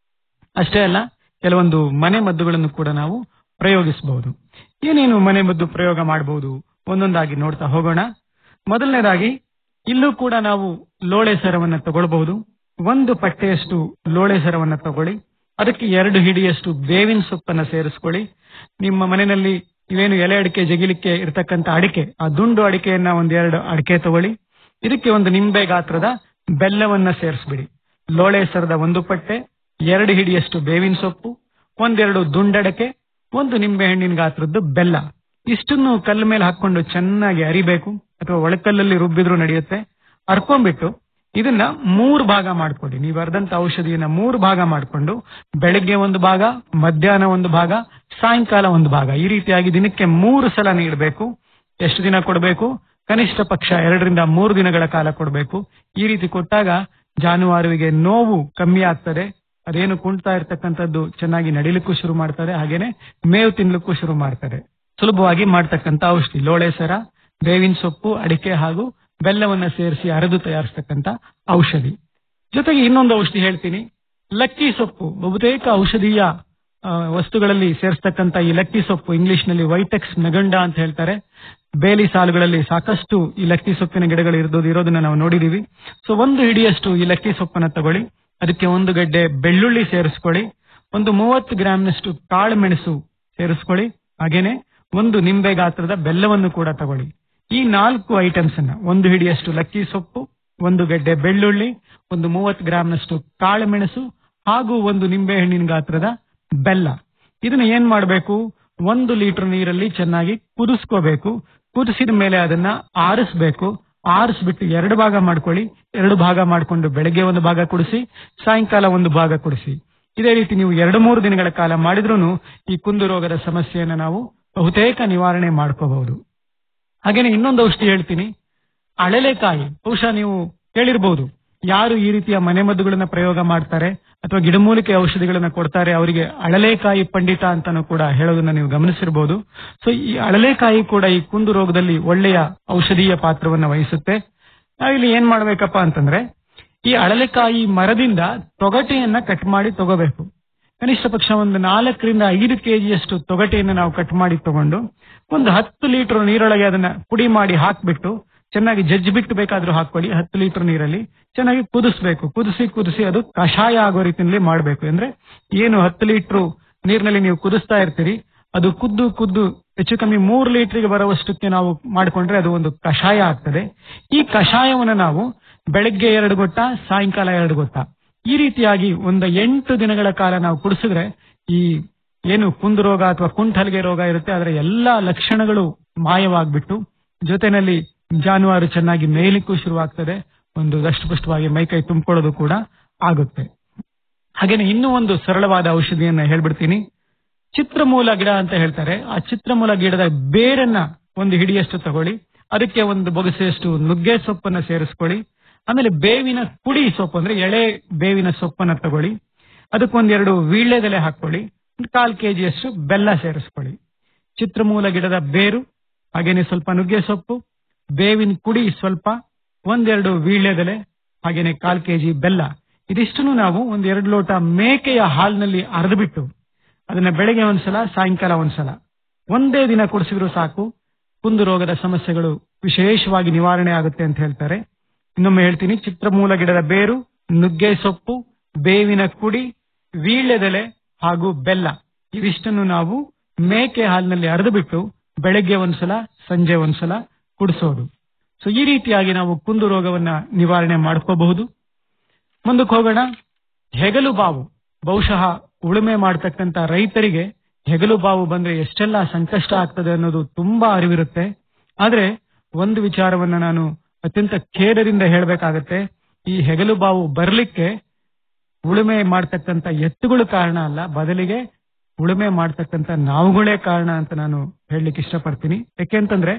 ಅಷ್ಟೇ ಅಲ್ಲ ಕೆಲವೊಂದು ಮನೆ ಮದ್ದುಗಳನ್ನು ಕೂಡ ನಾವು ಪ್ರಯೋಗಿಸಬಹುದು ಏನೇನು ಮನೆ ಮದ್ದು ಪ್ರಯೋಗ ಮಾಡಬಹುದು ಒಂದೊಂದಾಗಿ ನೋಡ್ತಾ ಹೋಗೋಣ ಮೊದಲನೇದಾಗಿ ಇಲ್ಲೂ ಕೂಡ ನಾವು ಲೋಳೆ ಸರವನ್ನ ತಗೊಳ್ಬಹುದು ಒಂದು ಪಟ್ಟೆಯಷ್ಟು ಲೋಳೆ ಸರವನ್ನ ತಗೊಳ್ಳಿ ಅದಕ್ಕೆ ಎರಡು ಹಿಡಿಯಷ್ಟು ಬೇವಿನ ಸೊಪ್ಪನ್ನ ಸೇರಿಸ್ಕೊಳ್ಳಿ ನಿಮ್ಮ ಮನೆಯಲ್ಲಿ ಇವೇನು ಎಲೆ ಅಡಿಕೆ ಜಗಿಲಿಕ್ಕೆ ಇರತಕ್ಕಂತ ಅಡಿಕೆ ಆ ದುಂಡು ಅಡಿಕೆಯನ್ನ ಒಂದೆರಡು ಅಡಿಕೆ ತಗೊಳ್ಳಿ ಇದಕ್ಕೆ ಒಂದು ನಿಂಬೆ ಗಾತ್ರದ ಬೆಲ್ಲವನ್ನ ಸೇರಿಸ್ಬಿಡಿ ಲೋಳೆ ಸರದ ಒಂದು ಪಟ್ಟೆ ಎರಡು ಹಿಡಿಯಷ್ಟು ಬೇವಿನ ಸೊಪ್ಪು ಒಂದೆರಡು ದುಂಡಡಕೆ ಒಂದು ನಿಂಬೆ ಹಣ್ಣಿನ ಗಾತ್ರದ್ದು ಬೆಲ್ಲ ಇಷ್ಟನ್ನು ಕಲ್ಲು ಮೇಲೆ ಹಾಕೊಂಡು ಚೆನ್ನಾಗಿ ಅರಿಬೇಕು ಅಥವಾ ಒಳಕಲ್ಲಲ್ಲಿ ರುಬ್ಬಿದ್ರು ನಡೆಯುತ್ತೆ ಅರ್ಕೊಂಡ್ಬಿಟ್ಟು ಇದನ್ನ ಮೂರು ಭಾಗ ಮಾಡ್ಕೊಳ್ಳಿ ನೀವು ಅರ್ಧಂತ ಔಷಧಿಯನ್ನ ಮೂರು ಭಾಗ ಮಾಡ್ಕೊಂಡು ಬೆಳಗ್ಗೆ ಒಂದು ಭಾಗ ಮಧ್ಯಾಹ್ನ ಒಂದು ಭಾಗ ಸಾಯಂಕಾಲ ಒಂದು ಭಾಗ ಈ ರೀತಿಯಾಗಿ ದಿನಕ್ಕೆ ಮೂರು ಸಲ ನೀಡಬೇಕು ಎಷ್ಟು ದಿನ ಕೊಡಬೇಕು ಕನಿಷ್ಠ ಪಕ್ಷ ಎರಡರಿಂದ ಮೂರು ದಿನಗಳ ಕಾಲ ಕೊಡಬೇಕು ಈ ರೀತಿ ಕೊಟ್ಟಾಗ ಜಾನುವಾರುವಿಗೆ ನೋವು ಕಮ್ಮಿ ಆಗ್ತದೆ ಅದೇನು ಕುಂಟ್ತಾ ಇರ್ತಕ್ಕಂಥದ್ದು ಚೆನ್ನಾಗಿ ನಡಿಲಿಕ್ಕೂ ಶುರು ಮಾಡ್ತಾರೆ ಹಾಗೇನೆ ಮೇವು ತಿನ್ಲಿಕ್ಕೂ ಶುರು ಮಾಡ್ತಾರೆ ಸುಲಭವಾಗಿ ಮಾಡ್ತಕ್ಕಂಥ ಔಷಧಿ ಲೋಳೆ ಸರ ಬೇವಿನ ಸೊಪ್ಪು ಅಡಿಕೆ ಹಾಗೂ ಬೆಲ್ಲವನ್ನ ಸೇರಿಸಿ ಅರೆದು ತಯಾರಿಸ್ತಕ್ಕಂಥ ಔಷಧಿ ಜೊತೆಗೆ ಇನ್ನೊಂದು ಔಷಧಿ ಹೇಳ್ತೀನಿ ಲಕ್ಕಿ ಸೊಪ್ಪು ಬಹುತೇಕ ಔಷಧೀಯ ಆ, ವಸ್ತುಗಳಲ್ಲಿ ಸೇರಿಸ್ತಕ್ಕಂಥ ಈ ಲಕ್ಕಿ ಸೊಪ್ಪು ಇಂಗ್ಲಿಷ್ ನಲ್ಲಿ ವೈಟೆಕ್ಸ್ ಮೆಗಂಡ ಅಂತ ಹೇಳ್ತಾರೆ ಬೇಲಿ ಸಾಲುಗಳಲ್ಲಿ ಸಾಕಷ್ಟು ಈ ಲಕ್ಕಿ ಸೊಪ್ಪಿನ ಗಿಡಗಳು ಇರೋದು ಇರೋದನ್ನ ನಾವು ನೋಡಿದೀವಿ ಸೊ ಒಂದು ಹಿಡಿಯಷ್ಟು ಈ ಲಕ್ಕಿ ಸೊಪ್ಪನ್ನ ತಗೊಳ್ಳಿ ಅದಕ್ಕೆ ಒಂದು ಗಡ್ಡೆ ಬೆಳ್ಳುಳ್ಳಿ ಸೇರಿಸ್ಕೊಳ್ಳಿ ಒಂದು ಮೂವತ್ತು ಗ್ರಾಂನಷ್ಟು ಕಾಳು ಮೆಣಸು ಸೇರಿಸ್ಕೊಳ್ಳಿ ಹಾಗೇನೆ ಒಂದು ನಿಂಬೆ ಗಾತ್ರದ ಬೆಲ್ಲವನ್ನು ಕೂಡ ತಗೊಳ್ಳಿ ಈ ನಾಲ್ಕು ಐಟಮ್ಸ್ ಅನ್ನ ಒಂದು ಹಿಡಿಯಷ್ಟು ಲಕ್ಕಿ ಸೊಪ್ಪು ಒಂದು ಗಡ್ಡೆ ಬೆಳ್ಳುಳ್ಳಿ ಒಂದು ಮೂವತ್ತು ಗ್ರಾಂನಷ್ಟು ಕಾಳು ಮೆಣಸು ಹಾಗೂ ಒಂದು ನಿಂಬೆ ಹಣ್ಣಿನ ಗಾತ್ರದ ಬೆಲ್ಲ ಇದನ್ನ ಏನ್ ಮಾಡಬೇಕು ಒಂದು ಲೀಟರ್ ನೀರಲ್ಲಿ ಚೆನ್ನಾಗಿ ಕುದಿಸ್ಕೋಬೇಕು ಕುದಿಸಿದ ಮೇಲೆ ಅದನ್ನ ಆರಿಸ್ಬೇಕು ಆರಿಸ್ಬಿಟ್ಟು ಎರಡು ಭಾಗ ಮಾಡ್ಕೊಳ್ಳಿ ಎರಡು ಭಾಗ ಮಾಡ್ಕೊಂಡು ಬೆಳಗ್ಗೆ ಒಂದು ಭಾಗ ಕುಡಿಸಿ ಸಾಯಂಕಾಲ ಒಂದು ಭಾಗ ಕುಡಿಸಿ ಇದೇ ರೀತಿ ನೀವು ಎರಡು ಮೂರು ದಿನಗಳ ಕಾಲ ಮಾಡಿದ್ರೂ ಈ ಕುಂದು ರೋಗದ ಸಮಸ್ಯೆಯನ್ನು ನಾವು ಬಹುತೇಕ ನಿವಾರಣೆ ಮಾಡ್ಕೋಬಹುದು ಹಾಗೇನೆ ಇನ್ನೊಂದು ಔಷಧಿ ಹೇಳ್ತೀನಿ ಅಳಲೆಕಾಯಿ ಬಹುಶಃ ನೀವು ಕೇಳಿರ್ಬಹುದು ಯಾರು ಈ ರೀತಿಯ ಮನೆಮದ್ದುಗಳನ್ನ ಪ್ರಯೋಗ ಮಾಡ್ತಾರೆ ಅಥವಾ ಗಿಡಮೂಲಿಕೆ ಔಷಧಿಗಳನ್ನ ಕೊಡ್ತಾರೆ ಅವರಿಗೆ ಅಳಲೆಕಾಯಿ ಪಂಡಿತ ಅಂತಾನು ಕೂಡ ಹೇಳೋದನ್ನ ನೀವು ಗಮನಿಸಿರ್ಬೋದು ಸೊ ಈ ಅಳಲೆಕಾಯಿ ಕೂಡ ಈ ಕುಂದು ರೋಗದಲ್ಲಿ ಒಳ್ಳೆಯ ಔಷಧೀಯ ಪಾತ್ರವನ್ನ ವಹಿಸುತ್ತೆ ನಾವಿಲ್ಲಿ ಏನ್ ಮಾಡ್ಬೇಕಪ್ಪ ಅಂತಂದ್ರೆ ಈ ಅಳಲೆಕಾಯಿ ಮರದಿಂದ ತೊಗಟೆಯನ್ನ ಕಟ್ ಮಾಡಿ ತಗೋಬೇಕು ಕನಿಷ್ಠ ಪಕ್ಷ ಒಂದು ನಾಲ್ಕರಿಂದ ಐದು ಕೆಜಿಯಷ್ಟು ತೊಗಟೆಯನ್ನು ನಾವು ಕಟ್ ಮಾಡಿ ತಗೊಂಡು ಒಂದು ಹತ್ತು ಲೀಟರ್ ನೀರೊಳಗೆ ಅದನ್ನ ಪುಡಿ ಮಾಡಿ ಹಾಕ್ಬಿಟ್ಟು ಚೆನ್ನಾಗಿ ಜಜ್ಜಿ ಬಿಟ್ಟು ಬೇಕಾದ್ರೂ ಹಾಕೊಳ್ಳಿ ಹತ್ತು ಲೀಟರ್ ನೀರಲ್ಲಿ ಚೆನ್ನಾಗಿ ಕುದಿಸ್ಬೇಕು ಕುದಿಸಿ ಕುದಿಸಿ ಅದು ಕಷಾಯ ಆಗೋ ರೀತಿಯಲ್ಲಿ ಮಾಡಬೇಕು ಅಂದ್ರೆ ಏನು ಹತ್ತು ಲೀಟರ್ ನೀರಿನಲ್ಲಿ ನೀವು ಕುದಿಸ್ತಾ ಇರ್ತೀರಿ ಅದು ಕುದ್ದು ಕುದ್ದು ಹೆಚ್ಚು ಕಮ್ಮಿ ಮೂರು ಲೀಟರ್ಗೆ ಬರುವಷ್ಟಕ್ಕೆ ನಾವು ಮಾಡಿಕೊಂಡ್ರೆ ಅದು ಒಂದು ಕಷಾಯ ಆಗ್ತದೆ ಈ ಕಷಾಯವನ್ನು ನಾವು ಬೆಳಗ್ಗೆ ಎರಡು ಗೊಟ್ಟ ಸಾಯಂಕಾಲ ಎರಡು ಗೊಟ್ಟ ಈ ರೀತಿಯಾಗಿ ಒಂದು ಎಂಟು ದಿನಗಳ ಕಾಲ ನಾವು ಕುಡಿಸಿದ್ರೆ ಈ ಏನು ಕುಂದು ರೋಗ ಅಥವಾ ಕುಂಠಲ್ಗೆ ರೋಗ ಇರುತ್ತೆ ಅದರ ಎಲ್ಲಾ ಲಕ್ಷಣಗಳು ಮಾಯವಾಗ್ಬಿಟ್ಟು ಜೊತೆನಲ್ಲಿ ಜಾನುವಾರು ಚೆನ್ನಾಗಿ ಮೇಯ್ಲಿಕ್ಕೂ ಶುರುವಾಗ್ತದೆ ಒಂದು ದಷ್ಟಪುಷ್ಟವಾಗಿ ಮೈಕೈ ತುಂಬಿಕೊಳ್ಳೋದು ಕೂಡ ಆಗುತ್ತೆ ಹಾಗೇನೆ ಇನ್ನೂ ಒಂದು ಸರಳವಾದ ಔಷಧಿಯನ್ನ ಹೇಳ್ಬಿಡ್ತೀನಿ ಚಿತ್ರಮೂಲ ಗಿಡ ಅಂತ ಹೇಳ್ತಾರೆ ಆ ಚಿತ್ರಮೂಲ ಗಿಡದ ಬೇರನ್ನ ಒಂದು ಹಿಡಿಯಷ್ಟು ತಗೊಳ್ಳಿ ಅದಕ್ಕೆ ಒಂದು ಬೊಗಸೆಯಷ್ಟು ನುಗ್ಗೆ ಸೊಪ್ಪನ್ನ ಸೇರಿಸ್ಕೊಳ್ಳಿ ಆಮೇಲೆ ಬೇವಿನ ಕುಡಿ ಸೊಪ್ಪು ಅಂದ್ರೆ ಎಳೆ ಬೇವಿನ ಸೊಪ್ಪನ್ನ ತಗೊಳ್ಳಿ ಅದಕ್ಕೊಂದೆರಡು ವೀಳ್ಯದೆಲೆ ಹಾಕೊಳ್ಳಿ ಒಂದು ಕಾಲ್ ಕೆಜಿಯಷ್ಟು ಬೆಲ್ಲ ಸೇರಿಸ್ಕೊಳ್ಳಿ ಚಿತ್ರಮೂಲ ಗಿಡದ ಬೇರು ಹಾಗೇನೆ ಸ್ವಲ್ಪ ನುಗ್ಗೆ ಸೊಪ್ಪು ಬೇವಿನ ಕುಡಿ ಸ್ವಲ್ಪ ಒಂದೆರಡು ವೀಳ್ಯದೆಲೆ ಹಾಗೇನೆ ಕಾಲ್ ಕೆಜಿ ಬೆಲ್ಲ ಇದಿಷ್ಟನ್ನು ನಾವು ಒಂದ್ ಎರಡು ಲೋಟ ಮೇಕೆಯ ಹಾಲಿನಲ್ಲಿ ಅರೆದ್ಬಿಟ್ಟು ಅದನ್ನ ಬೆಳಗ್ಗೆ ಒಂದ್ಸಲ ಸಾಯಂಕಾಲ ಒಂದ್ಸಲ ಒಂದೇ ದಿನ ಕುಡಿಸಿದ್ರು ಸಾಕು ಕುಂದು ರೋಗದ ಸಮಸ್ಯೆಗಳು ವಿಶೇಷವಾಗಿ ನಿವಾರಣೆ ಆಗುತ್ತೆ ಅಂತ ಹೇಳ್ತಾರೆ ಇನ್ನೊಮ್ಮೆ ಹೇಳ್ತೀನಿ ಚಿತ್ರಮೂಲ ಗಿಡದ ಬೇರು ನುಗ್ಗೆ ಸೊಪ್ಪು ಬೇವಿನ ಕುಡಿ ವೀಳ್ಯದೆಲೆ ಹಾಗೂ ಬೆಲ್ಲ ಇವಿಷ್ಟನ್ನು ನಾವು ಮೇಕೆ ಹಾಲಿನಲ್ಲಿ ಅರೆದು ಬಿಟ್ಟು ಬೆಳಗ್ಗೆ ಒಂದ್ಸಲ ಸಂಜೆ ಒಂದ್ಸಲ ಕುಡಿಸೋದು ಸೊ ಈ ರೀತಿಯಾಗಿ ನಾವು ಕುಂದು ರೋಗವನ್ನ ನಿವಾರಣೆ ಮಾಡ್ಕೋಬಹುದು ಮುಂದಕ್ಕೆ ಹೋಗೋಣ ಹೆಗಲು ಬಾವು ಬಹುಶಃ ಉಳುಮೆ ಮಾಡತಕ್ಕಂತ ರೈತರಿಗೆ ಹೆಗಲು ಬಾವು ಬಂದ್ರೆ ಎಷ್ಟೆಲ್ಲ ಸಂಕಷ್ಟ ಆಗ್ತದೆ ಅನ್ನೋದು ತುಂಬಾ ಅರಿವಿರುತ್ತೆ ಆದ್ರೆ ಒಂದು ವಿಚಾರವನ್ನ ನಾನು ಅತ್ಯಂತ ಖೇದದಿಂದ ಹೇಳಬೇಕಾಗತ್ತೆ ಈ ಹೆಗಲು ಬಾವು ಬರ್ಲಿಕ್ಕೆ ಉಳುಮೆ ಮಾಡ್ತಕ್ಕಂತ ಎತ್ತುಗಳು ಕಾರಣ ಅಲ್ಲ ಬದಲಿಗೆ ಉಳುಮೆ ಮಾಡ್ತಕ್ಕಂತ ನಾವುಗಳೇ ಕಾರಣ ಅಂತ ನಾನು ಹೇಳಲಿಕ್ಕೆ ಇಷ್ಟಪಡ್ತೀನಿ ಯಾಕೆಂತಂದ್ರೆ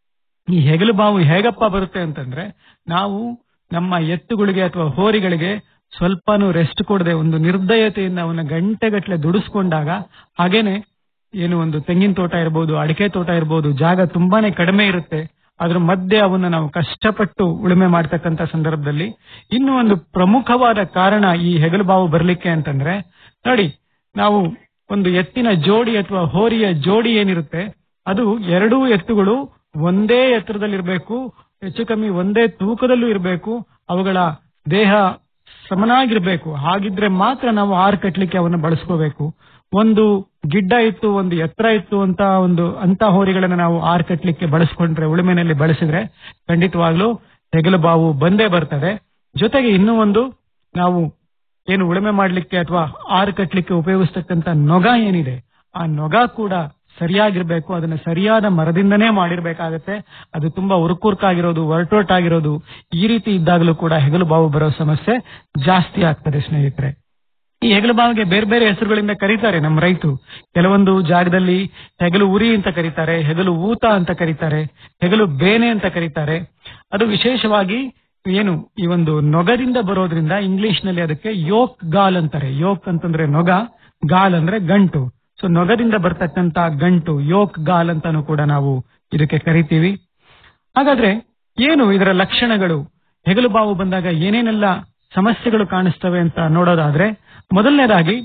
ಈ ಹೆಗಲು ಬಾವು ಹೇಗಪ್ಪ ಬರುತ್ತೆ ಅಂತಂದ್ರೆ ನಾವು ನಮ್ಮ ಎತ್ತುಗಳಿಗೆ ಅಥವಾ ಹೋರಿಗಳಿಗೆ ಸ್ವಲ್ಪನೂ ರೆಸ್ಟ್ ಕೊಡದೆ ಒಂದು ನಿರ್ದಯತೆಯಿಂದ ಅವನ್ನ ಗಂಟೆಗಟ್ಟಲೆ ದುಡಿಸ್ಕೊಂಡಾಗ ಹಾಗೇನೆ ಏನು ಒಂದು ತೆಂಗಿನ ತೋಟ ಇರ್ಬೋದು ಅಡಿಕೆ ತೋಟ ಇರ್ಬೋದು ಜಾಗ ತುಂಬಾನೇ ಕಡಿಮೆ ಇರುತ್ತೆ ಅದ್ರ ಮಧ್ಯೆ ಅವನ್ನ ನಾವು ಕಷ್ಟಪಟ್ಟು ಉಳುಮೆ ಮಾಡ್ತಕ್ಕಂತ ಸಂದರ್ಭದಲ್ಲಿ ಇನ್ನು ಒಂದು ಪ್ರಮುಖವಾದ ಕಾರಣ ಈ ಹೆಗಲು ಬಾವು ಬರ್ಲಿಕ್ಕೆ ಅಂತಂದ್ರೆ ನೋಡಿ ನಾವು ಒಂದು ಎತ್ತಿನ ಜೋಡಿ ಅಥವಾ ಹೋರಿಯ ಜೋಡಿ ಏನಿರುತ್ತೆ ಅದು ಎರಡೂ ಎತ್ತುಗಳು ಒಂದೇ ಎತ್ತರದಲ್ಲಿರ್ಬೇಕು ಹೆಚ್ಚು ಕಮ್ಮಿ ಒಂದೇ ತೂಕದಲ್ಲೂ ಇರಬೇಕು ಅವುಗಳ ದೇಹ ಸಮನಾಗಿರ್ಬೇಕು ಹಾಗಿದ್ರೆ ಮಾತ್ರ ನಾವು ಆರ್ ಕಟ್ಲಿಕ್ಕೆ ಅವನ್ನ ಬಳಸ್ಕೋಬೇಕು ಒಂದು ಗಿಡ್ಡ ಇತ್ತು ಒಂದು ಎತ್ತರ ಇತ್ತು ಅಂತ ಒಂದು ಅಂತ ಹೋರಿಗಳನ್ನ ನಾವು ಆರ್ ಕಟ್ಲಿಕ್ಕೆ ಬಳಸ್ಕೊಂಡ್ರೆ ಉಳುಮೆನಲ್ಲಿ ಬಳಸಿದ್ರೆ ಖಂಡಿತವಾಗ್ಲೂ ಹೆಗಲು ಬಾವು ಬಂದೇ ಬರ್ತದೆ ಜೊತೆಗೆ ಇನ್ನೂ ಒಂದು ನಾವು ಏನು ಉಳುಮೆ ಮಾಡ್ಲಿಕ್ಕೆ ಅಥವಾ ಆರ್ ಕಟ್ಲಿಕ್ಕೆ ಉಪಯೋಗಿಸ್ತಕ್ಕಂತ ನೊಗ ಏನಿದೆ ಆ ನೊಗ ಕೂಡ ಸರಿಯಾಗಿರ್ಬೇಕು ಅದನ್ನ ಸರಿಯಾದ ಮರದಿಂದನೇ ಮಾಡಿರ್ಬೇಕಾಗತ್ತೆ ಅದು ತುಂಬಾ ಉರುಕುರ್ಕಾಗಿರೋದು ಒರಟೊಟ್ಟಾಗಿರೋದು ಈ ರೀತಿ ಇದ್ದಾಗಲೂ ಕೂಡ ಹೆಗಲು ಬಾವು ಬರೋ ಸಮಸ್ಯೆ ಜಾಸ್ತಿ ಆಗ್ತದೆ ಸ್ನೇಹಿತರೆ ಈ ಹೆಗಲು ಬಾವಿಗೆ ಬೇರೆ ಬೇರೆ ಹೆಸರುಗಳಿಂದ ಕರೀತಾರೆ ನಮ್ಮ ರೈತರು ಕೆಲವೊಂದು ಜಾಗದಲ್ಲಿ ಹೆಗಲು ಉರಿ ಅಂತ ಕರೀತಾರೆ ಹೆಗಲು ಊತ ಅಂತ ಕರೀತಾರೆ ಹೆಗಲು ಬೇನೆ ಅಂತ ಕರೀತಾರೆ ಅದು ವಿಶೇಷವಾಗಿ ಏನು ಈ ಒಂದು ನೊಗದಿಂದ ಬರೋದ್ರಿಂದ ಇಂಗ್ಲಿಷ್ ನಲ್ಲಿ ಅದಕ್ಕೆ ಯೋಕ್ ಗಾಲ್ ಅಂತಾರೆ ಯೋಕ್ ಅಂತಂದ್ರೆ ನೊಗ ಗಾಲ್ ಅಂದ್ರೆ ಗಂಟು ಸೊ ನೊಗದಿಂದ ಬರ್ತಕ್ಕಂತ ಗಂಟು ಯೋಕ್ ಗಾಲ್ ಅಂತಾನು ಕೂಡ ನಾವು ಇದಕ್ಕೆ ಕರಿತೀವಿ ಹಾಗಾದ್ರೆ ಏನು ಇದರ ಲಕ್ಷಣಗಳು ಹೆಗಲು ಬಾವು ಬಂದಾಗ ಏನೇನೆಲ್ಲ ಸಮಸ್ಯೆಗಳು ಕಾಣಿಸ್ತವೆ ಅಂತ ನೋಡೋದಾದ್ರೆ ಮೊದಲನೇದಾಗಿ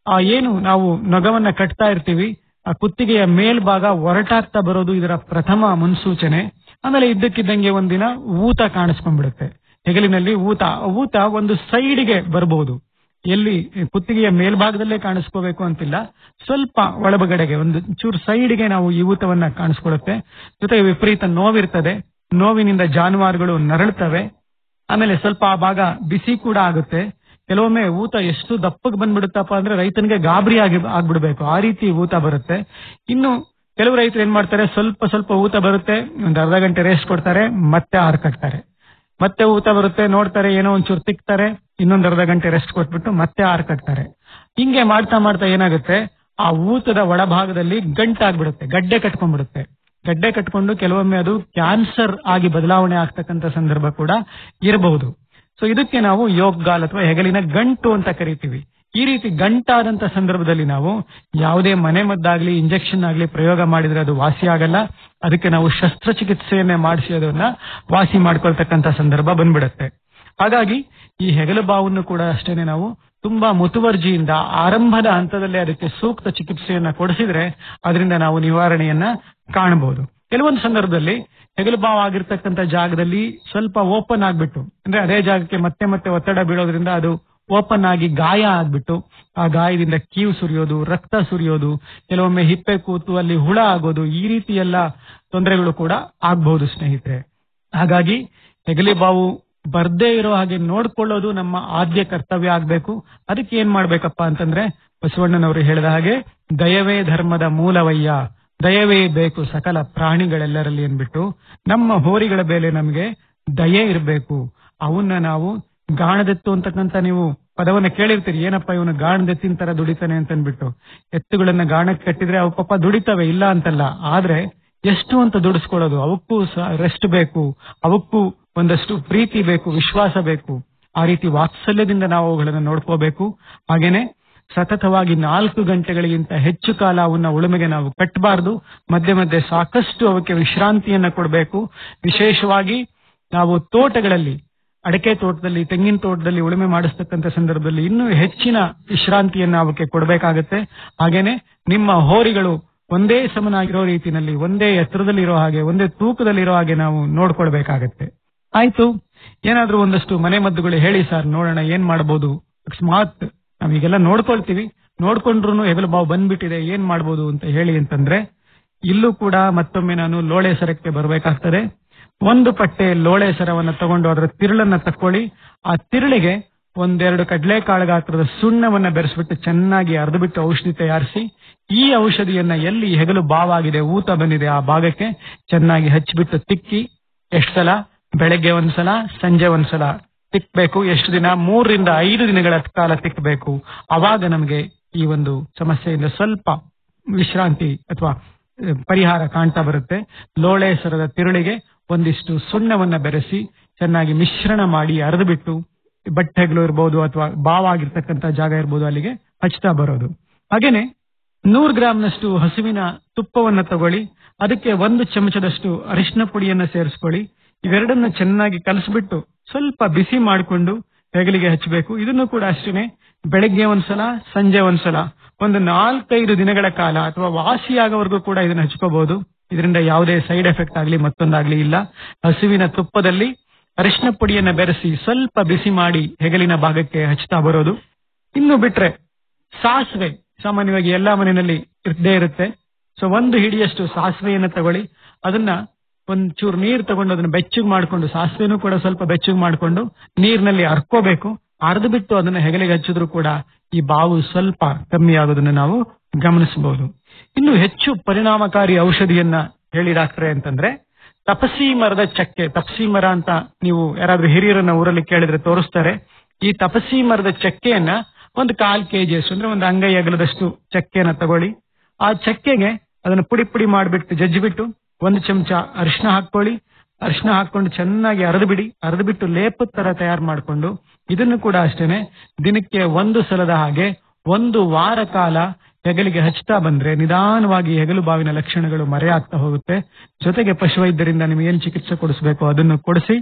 ಆ ಏನು ನಾವು ನೊಗವನ್ನ ಕಟ್ತಾ ಇರ್ತೀವಿ ಆ ಕುತ್ತಿಗೆಯ ಮೇಲ್ಭಾಗ ಒರಟಾಗ್ತಾ ಬರೋದು ಇದರ ಪ್ರಥಮ ಮುನ್ಸೂಚನೆ ಆಮೇಲೆ ಇದ್ದಕ್ಕಿದ್ದಂಗೆ ಒಂದಿನ ಊತ ಕಾಣಿಸ್ಕೊಂಡ್ಬಿಡುತ್ತೆ ಹೆಗಲಿನಲ್ಲಿ ಊತ ಆ ಊತ ಒಂದು ಸೈಡ್ಗೆ ಬರಬಹುದು ಎಲ್ಲಿ ಕುತ್ತಿಗೆಯ ಮೇಲ್ಭಾಗದಲ್ಲೇ ಕಾಣಿಸ್ಕೋಬೇಕು ಅಂತಿಲ್ಲ ಸ್ವಲ್ಪ ಒಳಬಗಡೆಗೆ ಒಂದು ಚೂರು ಸೈಡ್ಗೆ ನಾವು ಈ ಊತವನ್ನ ಕಾಣಿಸ್ಕೊಳ್ಳುತ್ತೆ ಜೊತೆಗೆ ವಿಪರೀತ ನೋವಿರ್ತದೆ ನೋವಿನಿಂದ ಜಾನುವಾರುಗಳು ನರಳುತ್ತವೆ ಆಮೇಲೆ ಸ್ವಲ್ಪ ಆ ಭಾಗ ಬಿಸಿ ಕೂಡ ಆಗುತ್ತೆ ಕೆಲವೊಮ್ಮೆ ಊತ ಎಷ್ಟು ದಪ್ಪಗೆ ಬಂದ್ಬಿಡುತ್ತಪ್ಪ ಅಂದ್ರೆ ರೈತನಿಗೆ ಗಾಬರಿ ಆಗಿ ಆಗ್ಬಿಡ್ಬೇಕು ಆ ರೀತಿ ಊತ ಬರುತ್ತೆ ಇನ್ನು ಕೆಲವು ರೈತರು ಏನ್ ಮಾಡ್ತಾರೆ ಸ್ವಲ್ಪ ಸ್ವಲ್ಪ ಊತ ಬರುತ್ತೆ ಒಂದು ಅರ್ಧ ಗಂಟೆ ರೇಸ್ಟ್ ಕೊಡ್ತಾರೆ ಮತ್ತೆ ಆರ್ ಕಟ್ತಾರೆ ಮತ್ತೆ ಊತ ಬರುತ್ತೆ ನೋಡ್ತಾರೆ ಏನೋ ಒಂಚೂರು ತಿಕ್ತಾರೆ ಇನ್ನೊಂದು ಅರ್ಧ ಗಂಟೆ ರೆಸ್ಟ್ ಕೊಟ್ಬಿಟ್ಟು ಮತ್ತೆ ಆರ್ ಕಟ್ತಾರೆ ಹಿಂಗೆ ಮಾಡ್ತಾ ಮಾಡ್ತಾ ಏನಾಗುತ್ತೆ ಆ ಊತದ ಒಳಭಾಗದಲ್ಲಿ ಗಂಟಾಗ್ಬಿಡುತ್ತೆ ಗಡ್ಡೆ ಕಟ್ಕೊಂಡ್ಬಿಡುತ್ತೆ ಗಡ್ಡೆ ಕಟ್ಕೊಂಡು ಕೆಲವೊಮ್ಮೆ ಅದು ಕ್ಯಾನ್ಸರ್ ಆಗಿ ಬದಲಾವಣೆ ಆಗ್ತಕ್ಕಂಥ ಸಂದರ್ಭ ಕೂಡ ಇರಬಹುದು ಸೊ ಇದಕ್ಕೆ ನಾವು ಯೋಗ್ಗಾಲ್ ಅಥವಾ ಹೆಗಲಿನ ಗಂಟು ಅಂತ ಕರಿತೀವಿ ಈ ರೀತಿ ಗಂಟಾದಂತ ಸಂದರ್ಭದಲ್ಲಿ ನಾವು ಯಾವುದೇ ಮನೆ ಮದ್ದಾಗ್ಲಿ ಇಂಜೆಕ್ಷನ್ ಆಗ್ಲಿ ಪ್ರಯೋಗ ಮಾಡಿದ್ರೆ ಅದು ವಾಸಿ ಆಗಲ್ಲ ಅದಕ್ಕೆ ನಾವು ಶಸ್ತ್ರಚಿಕಿತ್ಸೆಯನ್ನೇ ಮಾಡಿಸಿ ಅದನ್ನ ವಾಸಿ ಮಾಡ್ಕೊಳ್ತಕ್ಕಂತ ಸಂದರ್ಭ ಬಂದ್ಬಿಡುತ್ತೆ ಹಾಗಾಗಿ ಈ ಹೆಗಲು ಬಾವನ್ನು ಕೂಡ ಅಷ್ಟೇನೆ ನಾವು ತುಂಬಾ ಮುತುವರ್ಜಿಯಿಂದ ಆರಂಭದ ಹಂತದಲ್ಲೇ ಅದಕ್ಕೆ ಸೂಕ್ತ ಚಿಕಿತ್ಸೆಯನ್ನ ಕೊಡಿಸಿದ್ರೆ ಅದರಿಂದ ನಾವು ನಿವಾರಣೆಯನ್ನ ಕಾಣಬಹುದು ಕೆಲವೊಂದು ಸಂದರ್ಭದಲ್ಲಿ ಹೆಗಲು ಬಾವು ಆಗಿರ್ತಕ್ಕಂಥ ಜಾಗದಲ್ಲಿ ಸ್ವಲ್ಪ ಓಪನ್ ಆಗ್ಬಿಟ್ಟು ಅಂದ್ರೆ ಅದೇ ಜಾಗಕ್ಕೆ ಮತ್ತೆ ಮತ್ತೆ ಒತ್ತಡ ಬೀಳೋದ್ರಿಂದ ಅದು ಓಪನ್ ಆಗಿ ಗಾಯ ಆಗ್ಬಿಟ್ಟು ಆ ಗಾಯದಿಂದ ಕೀವು ಸುರಿಯೋದು ರಕ್ತ ಸುರಿಯೋದು ಕೆಲವೊಮ್ಮೆ ಹಿಪ್ಪೆ ಕೂತು ಅಲ್ಲಿ ಹುಳ ಆಗೋದು ಈ ರೀತಿ ಎಲ್ಲ ತೊಂದರೆಗಳು ಕೂಡ ಆಗಬಹುದು ಸ್ನೇಹಿತರೆ ಹಾಗಾಗಿ ಹೆಗಲಿ ಬಾವು ಬರ್ದೇ ಇರೋ ಹಾಗೆ ನೋಡ್ಕೊಳ್ಳೋದು ನಮ್ಮ ಆದ್ಯ ಕರ್ತವ್ಯ ಆಗ್ಬೇಕು ಅದಕ್ಕೆ ಏನ್ ಮಾಡ್ಬೇಕಪ್ಪ ಅಂತಂದ್ರೆ ಬಸವಣ್ಣನವರು ಹೇಳಿದ ಹಾಗೆ ದಯವೇ ಧರ್ಮದ ಮೂಲವಯ್ಯ ದಯವೇ ಬೇಕು ಸಕಲ ಪ್ರಾಣಿಗಳೆಲ್ಲರಲ್ಲಿ ಅನ್ಬಿಟ್ಟು ನಮ್ಮ ಹೋರಿಗಳ ಮೇಲೆ ನಮಗೆ ದಯೆ ಇರಬೇಕು ಅವನ್ನ ನಾವು ಗಾಣದೆತ್ತು ಅಂತಕ್ಕಂತ ನೀವು ಪದವನ್ನ ಕೇಳಿರ್ತೀರಿ ಏನಪ್ಪ ಇವನು ಗಾಣದೆತ್ತಿನ ತರ ದುಡಿತಾನೆ ಅಂತ ಅನ್ಬಿಟ್ಟು ಎತ್ತುಗಳನ್ನ ಗಾಣಕ್ಕೆ ಕಟ್ಟಿದ್ರೆ ಅವು ಪಾಪ ದುಡಿತವೆ ಇಲ್ಲ ಅಂತಲ್ಲ ಆದ್ರೆ ಎಷ್ಟು ಅಂತ ದುಡಿಸ್ಕೊಳ್ಳೋದು ಅವಕ್ಕೂ ರೆಸ್ಟ್ ಬೇಕು ಅವಕ್ಕೂ ಒಂದಷ್ಟು ಪ್ರೀತಿ ಬೇಕು ವಿಶ್ವಾಸ ಬೇಕು ಆ ರೀತಿ ವಾತ್ಸಲ್ಯದಿಂದ ನಾವು ಅವುಗಳನ್ನ ನೋಡ್ಕೋಬೇಕು ಹಾಗೇನೆ ಸತತವಾಗಿ ನಾಲ್ಕು ಗಂಟೆಗಳಿಗಿಂತ ಹೆಚ್ಚು ಕಾಲ ಅವನ್ನ ಉಳುಮೆಗೆ ನಾವು ಕಟ್ಟಬಾರದು ಮಧ್ಯೆ ಮಧ್ಯೆ ಸಾಕಷ್ಟು ಅವಕ್ಕೆ ವಿಶ್ರಾಂತಿಯನ್ನ ಕೊಡಬೇಕು ವಿಶೇಷವಾಗಿ ನಾವು ತೋಟಗಳಲ್ಲಿ ಅಡಕೆ ತೋಟದಲ್ಲಿ ತೆಂಗಿನ ತೋಟದಲ್ಲಿ ಉಳುಮೆ ಮಾಡಿಸ್ತಕ್ಕಂಥ ಸಂದರ್ಭದಲ್ಲಿ ಇನ್ನೂ ಹೆಚ್ಚಿನ ವಿಶ್ರಾಂತಿಯನ್ನ ಅವಕ್ಕೆ ಕೊಡಬೇಕಾಗತ್ತೆ ಹಾಗೇನೆ ನಿಮ್ಮ ಹೋರಿಗಳು ಒಂದೇ ಸಮನಾಗಿರೋ ರೀತಿನಲ್ಲಿ ಒಂದೇ ಎತ್ತರದಲ್ಲಿ ಇರೋ ಹಾಗೆ ಒಂದೇ ತೂಕದಲ್ಲಿ ಇರೋ ಹಾಗೆ ನಾವು ನೋಡ್ಕೊಳ್ಬೇಕಾಗತ್ತೆ ಆಯ್ತು ಏನಾದ್ರೂ ಒಂದಷ್ಟು ಮನೆ ಮದ್ದುಗಳು ಹೇಳಿ ಸರ್ ನೋಡೋಣ ಏನ್ ಮಾಡಬಹುದು ಅಕಸ್ಮಾತ್ ನಾವೀಗೆಲ್ಲ ನೋಡ್ಕೊಳ್ತೀವಿ ನೋಡ್ಕೊಂಡ್ರು ಹೆಗಲು ಬಾವು ಬಂದ್ಬಿಟ್ಟಿದೆ ಏನ್ ಮಾಡ್ಬೋದು ಅಂತ ಹೇಳಿ ಅಂತಂದ್ರೆ ಇಲ್ಲೂ ಕೂಡ ಮತ್ತೊಮ್ಮೆ ನಾನು ಲೋಳೆ ಸರಕ್ಕೆ ಬರಬೇಕಾಗ್ತದೆ ಒಂದು ಪಟ್ಟೆ ಲೋಳೆ ಸರವನ್ನ ತಗೊಂಡು ಅದರ ತಿರುಳನ್ನ ತಕ್ಕೊಳ್ಳಿ ಆ ತಿರುಳಿಗೆ ಒಂದೆರಡು ಕಡಲೆಕಾಳು ಗಾತ್ರದ ಸುಣ್ಣವನ್ನ ಬೆರೆಸ್ಬಿಟ್ಟು ಚೆನ್ನಾಗಿ ಅರ್ಧಬಿಟ್ಟು ಔಷಧಿ ತಯಾರಿಸಿ ಈ ಔಷಧಿಯನ್ನ ಎಲ್ಲಿ ಹೆಗಲು ಬಾವಾಗಿದೆ ಊತ ಬಂದಿದೆ ಆ ಭಾಗಕ್ಕೆ ಚೆನ್ನಾಗಿ ಹಚ್ಚಿಬಿಟ್ಟು ತಿಕ್ಕಿ ಎಷ್ಟು ಸಲ ಬೆಳಗ್ಗೆ ಒಂದ್ಸಲ ಸಂಜೆ ಒಂದ್ಸಲ ತಿಕ್ಬೇಕು ಎಷ್ಟು ದಿನ ಮೂರರಿಂದ ಐದು ದಿನಗಳ ಕಾಲ ತಿಕ್ಕಬೇಕು ಅವಾಗ ನಮಗೆ ಈ ಒಂದು ಸಮಸ್ಯೆಯಿಂದ ಸ್ವಲ್ಪ ವಿಶ್ರಾಂತಿ ಅಥವಾ ಪರಿಹಾರ ಕಾಣ್ತಾ ಬರುತ್ತೆ ಲೋಳೆ ಸರದ ತಿರುಳಿಗೆ ಒಂದಿಷ್ಟು ಸುಣ್ಣವನ್ನ ಬೆರೆಸಿ ಚೆನ್ನಾಗಿ ಮಿಶ್ರಣ ಮಾಡಿ ಅರೆದು ಬಿಟ್ಟು ಬಟ್ಟೆಗಳು ಇರ್ಬೋದು ಅಥವಾ ಬಾವಾಗಿರ್ತಕ್ಕಂಥ ಜಾಗ ಇರ್ಬೋದು ಅಲ್ಲಿಗೆ ಹಚ್ತಾ ಬರೋದು ಹಾಗೇನೆ ನೂರು ಗ್ರಾಂನಷ್ಟು ಹಸುವಿನ ತುಪ್ಪವನ್ನ ತಗೊಳ್ಳಿ ಅದಕ್ಕೆ ಒಂದು ಚಮಚದಷ್ಟು ಅರಿಶಿನ ಪುಡಿಯನ್ನ ಸೇರಿಸ್ಕೊಳ್ಳಿ ಇವೆರಡನ್ನ ಚೆನ್ನಾಗಿ ಕಲಸ್ಬಿಟ್ಟು ಸ್ವಲ್ಪ ಬಿಸಿ ಮಾಡಿಕೊಂಡು ಹೆಗಲಿಗೆ ಹಚ್ಚಬೇಕು ಇದನ್ನು ಕೂಡ ಅಷ್ಟೇನೆ ಬೆಳಗ್ಗೆ ಒಂದ್ಸಲ ಸಂಜೆ ಒಂದ್ಸಲ ಒಂದು ನಾಲ್ಕೈದು ದಿನಗಳ ಕಾಲ ಅಥವಾ ವಾಸಿಯಾಗವರೆಗೂ ಕೂಡ ಇದನ್ನ ಹಚ್ಕೋಬಹುದು ಇದರಿಂದ ಯಾವುದೇ ಸೈಡ್ ಎಫೆಕ್ಟ್ ಆಗ್ಲಿ ಮತ್ತೊಂದಾಗ್ಲಿ ಇಲ್ಲ ಹಸುವಿನ ತುಪ್ಪದಲ್ಲಿ ಅರಿಶಿನ ಪುಡಿಯನ್ನ ಬೆರೆಸಿ ಸ್ವಲ್ಪ ಬಿಸಿ ಮಾಡಿ ಹೆಗಲಿನ ಭಾಗಕ್ಕೆ ಹಚ್ತಾ ಬರೋದು ಇನ್ನು ಬಿಟ್ರೆ ಸಾಸಿವೆ ಸಾಮಾನ್ಯವಾಗಿ ಎಲ್ಲಾ ಮನೆಯಲ್ಲಿ ಇರ್ದೇ ಇರುತ್ತೆ ಸೊ ಒಂದು ಹಿಡಿಯಷ್ಟು ಸಾಸಿವೆಯನ್ನ ತಗೊಳ್ಳಿ ಅದನ್ನ ಒಂದ್ ಚೂರು ನೀರು ತಗೊಂಡು ಅದನ್ನ ಬೆಚ್ಚಗೆ ಮಾಡ್ಕೊಂಡು ಸಾಸಿವೆನೂ ಕೂಡ ಸ್ವಲ್ಪ ಬೆಚ್ಚಗೆ ಮಾಡ್ಕೊಂಡು ನೀರಿನಲ್ಲಿ ಅರ್ಕೋಬೇಕು ಅರ್ದು ಬಿಟ್ಟು ಅದನ್ನ ಹೆಗಲಿಗೆ ಹಚ್ಚಿದ್ರು ಕೂಡ ಈ ಬಾವು ಸ್ವಲ್ಪ ಕಮ್ಮಿ ಆಗೋದನ್ನ ನಾವು ಗಮನಿಸಬಹುದು ಇನ್ನು ಹೆಚ್ಚು ಪರಿಣಾಮಕಾರಿ ಔಷಧಿಯನ್ನ ಹೇಳಿ ಡಾಕ್ಟ್ರೆ ಅಂತಂದ್ರೆ ತಪಸಿ ಮರದ ಚಕ್ಕೆ ತಪಸಿ ಮರ ಅಂತ ನೀವು ಯಾರಾದ್ರೂ ಹಿರಿಯರನ್ನ ಊರಲ್ಲಿ ಕೇಳಿದ್ರೆ ತೋರಿಸ್ತಾರೆ ಈ ತಪಸಿ ಮರದ ಚಕ್ಕೆಯನ್ನ ಒಂದು ಕಾಲ್ ಕೆಜಿ ಅಷ್ಟು ಅಂದ್ರೆ ಒಂದು ಅಂಗೈ ಅಗಲದಷ್ಟು ಚಕ್ಕೆಯನ್ನ ತಗೊಳ್ಳಿ ಆ ಚಕ್ಕೆಗೆ ಅದನ್ನ ಪುಡಿ ಪುಡಿ ಮಾಡಿಬಿಟ್ಟು ಜಜ್ಜಿಬಿಟ್ಟು ಒಂದು ಚಮಚ ಅರಿಶಿನ ಹಾಕೊಳ್ಳಿ ಅರಿಶಿನ ಹಾಕೊಂಡು ಚೆನ್ನಾಗಿ ಅರೆದು ಬಿಡಿ ಅರೆದು ಬಿಟ್ಟು ಲೇಪದ ತರ ತಯಾರು ಮಾಡಿಕೊಂಡು ಇದನ್ನು ಕೂಡ ಅಷ್ಟೇನೆ ದಿನಕ್ಕೆ ಒಂದು ಸಲದ ಹಾಗೆ ಒಂದು ವಾರ ಕಾಲ ಹೆಗಲಿಗೆ ಹಚ್ತಾ ಬಂದ್ರೆ ನಿಧಾನವಾಗಿ ಹೆಗಲು ಬಾವಿನ ಲಕ್ಷಣಗಳು ಮರೆಯಾಗ್ತಾ ಹೋಗುತ್ತೆ ಜೊತೆಗೆ ಪಶುವೈದ್ಯರಿಂದ ನಿಮಗೆ ಏನ್ ಚಿಕಿತ್ಸೆ ಕೊಡಿಸಬೇಕು ಅದನ್ನು ಕೊಡಿಸಿ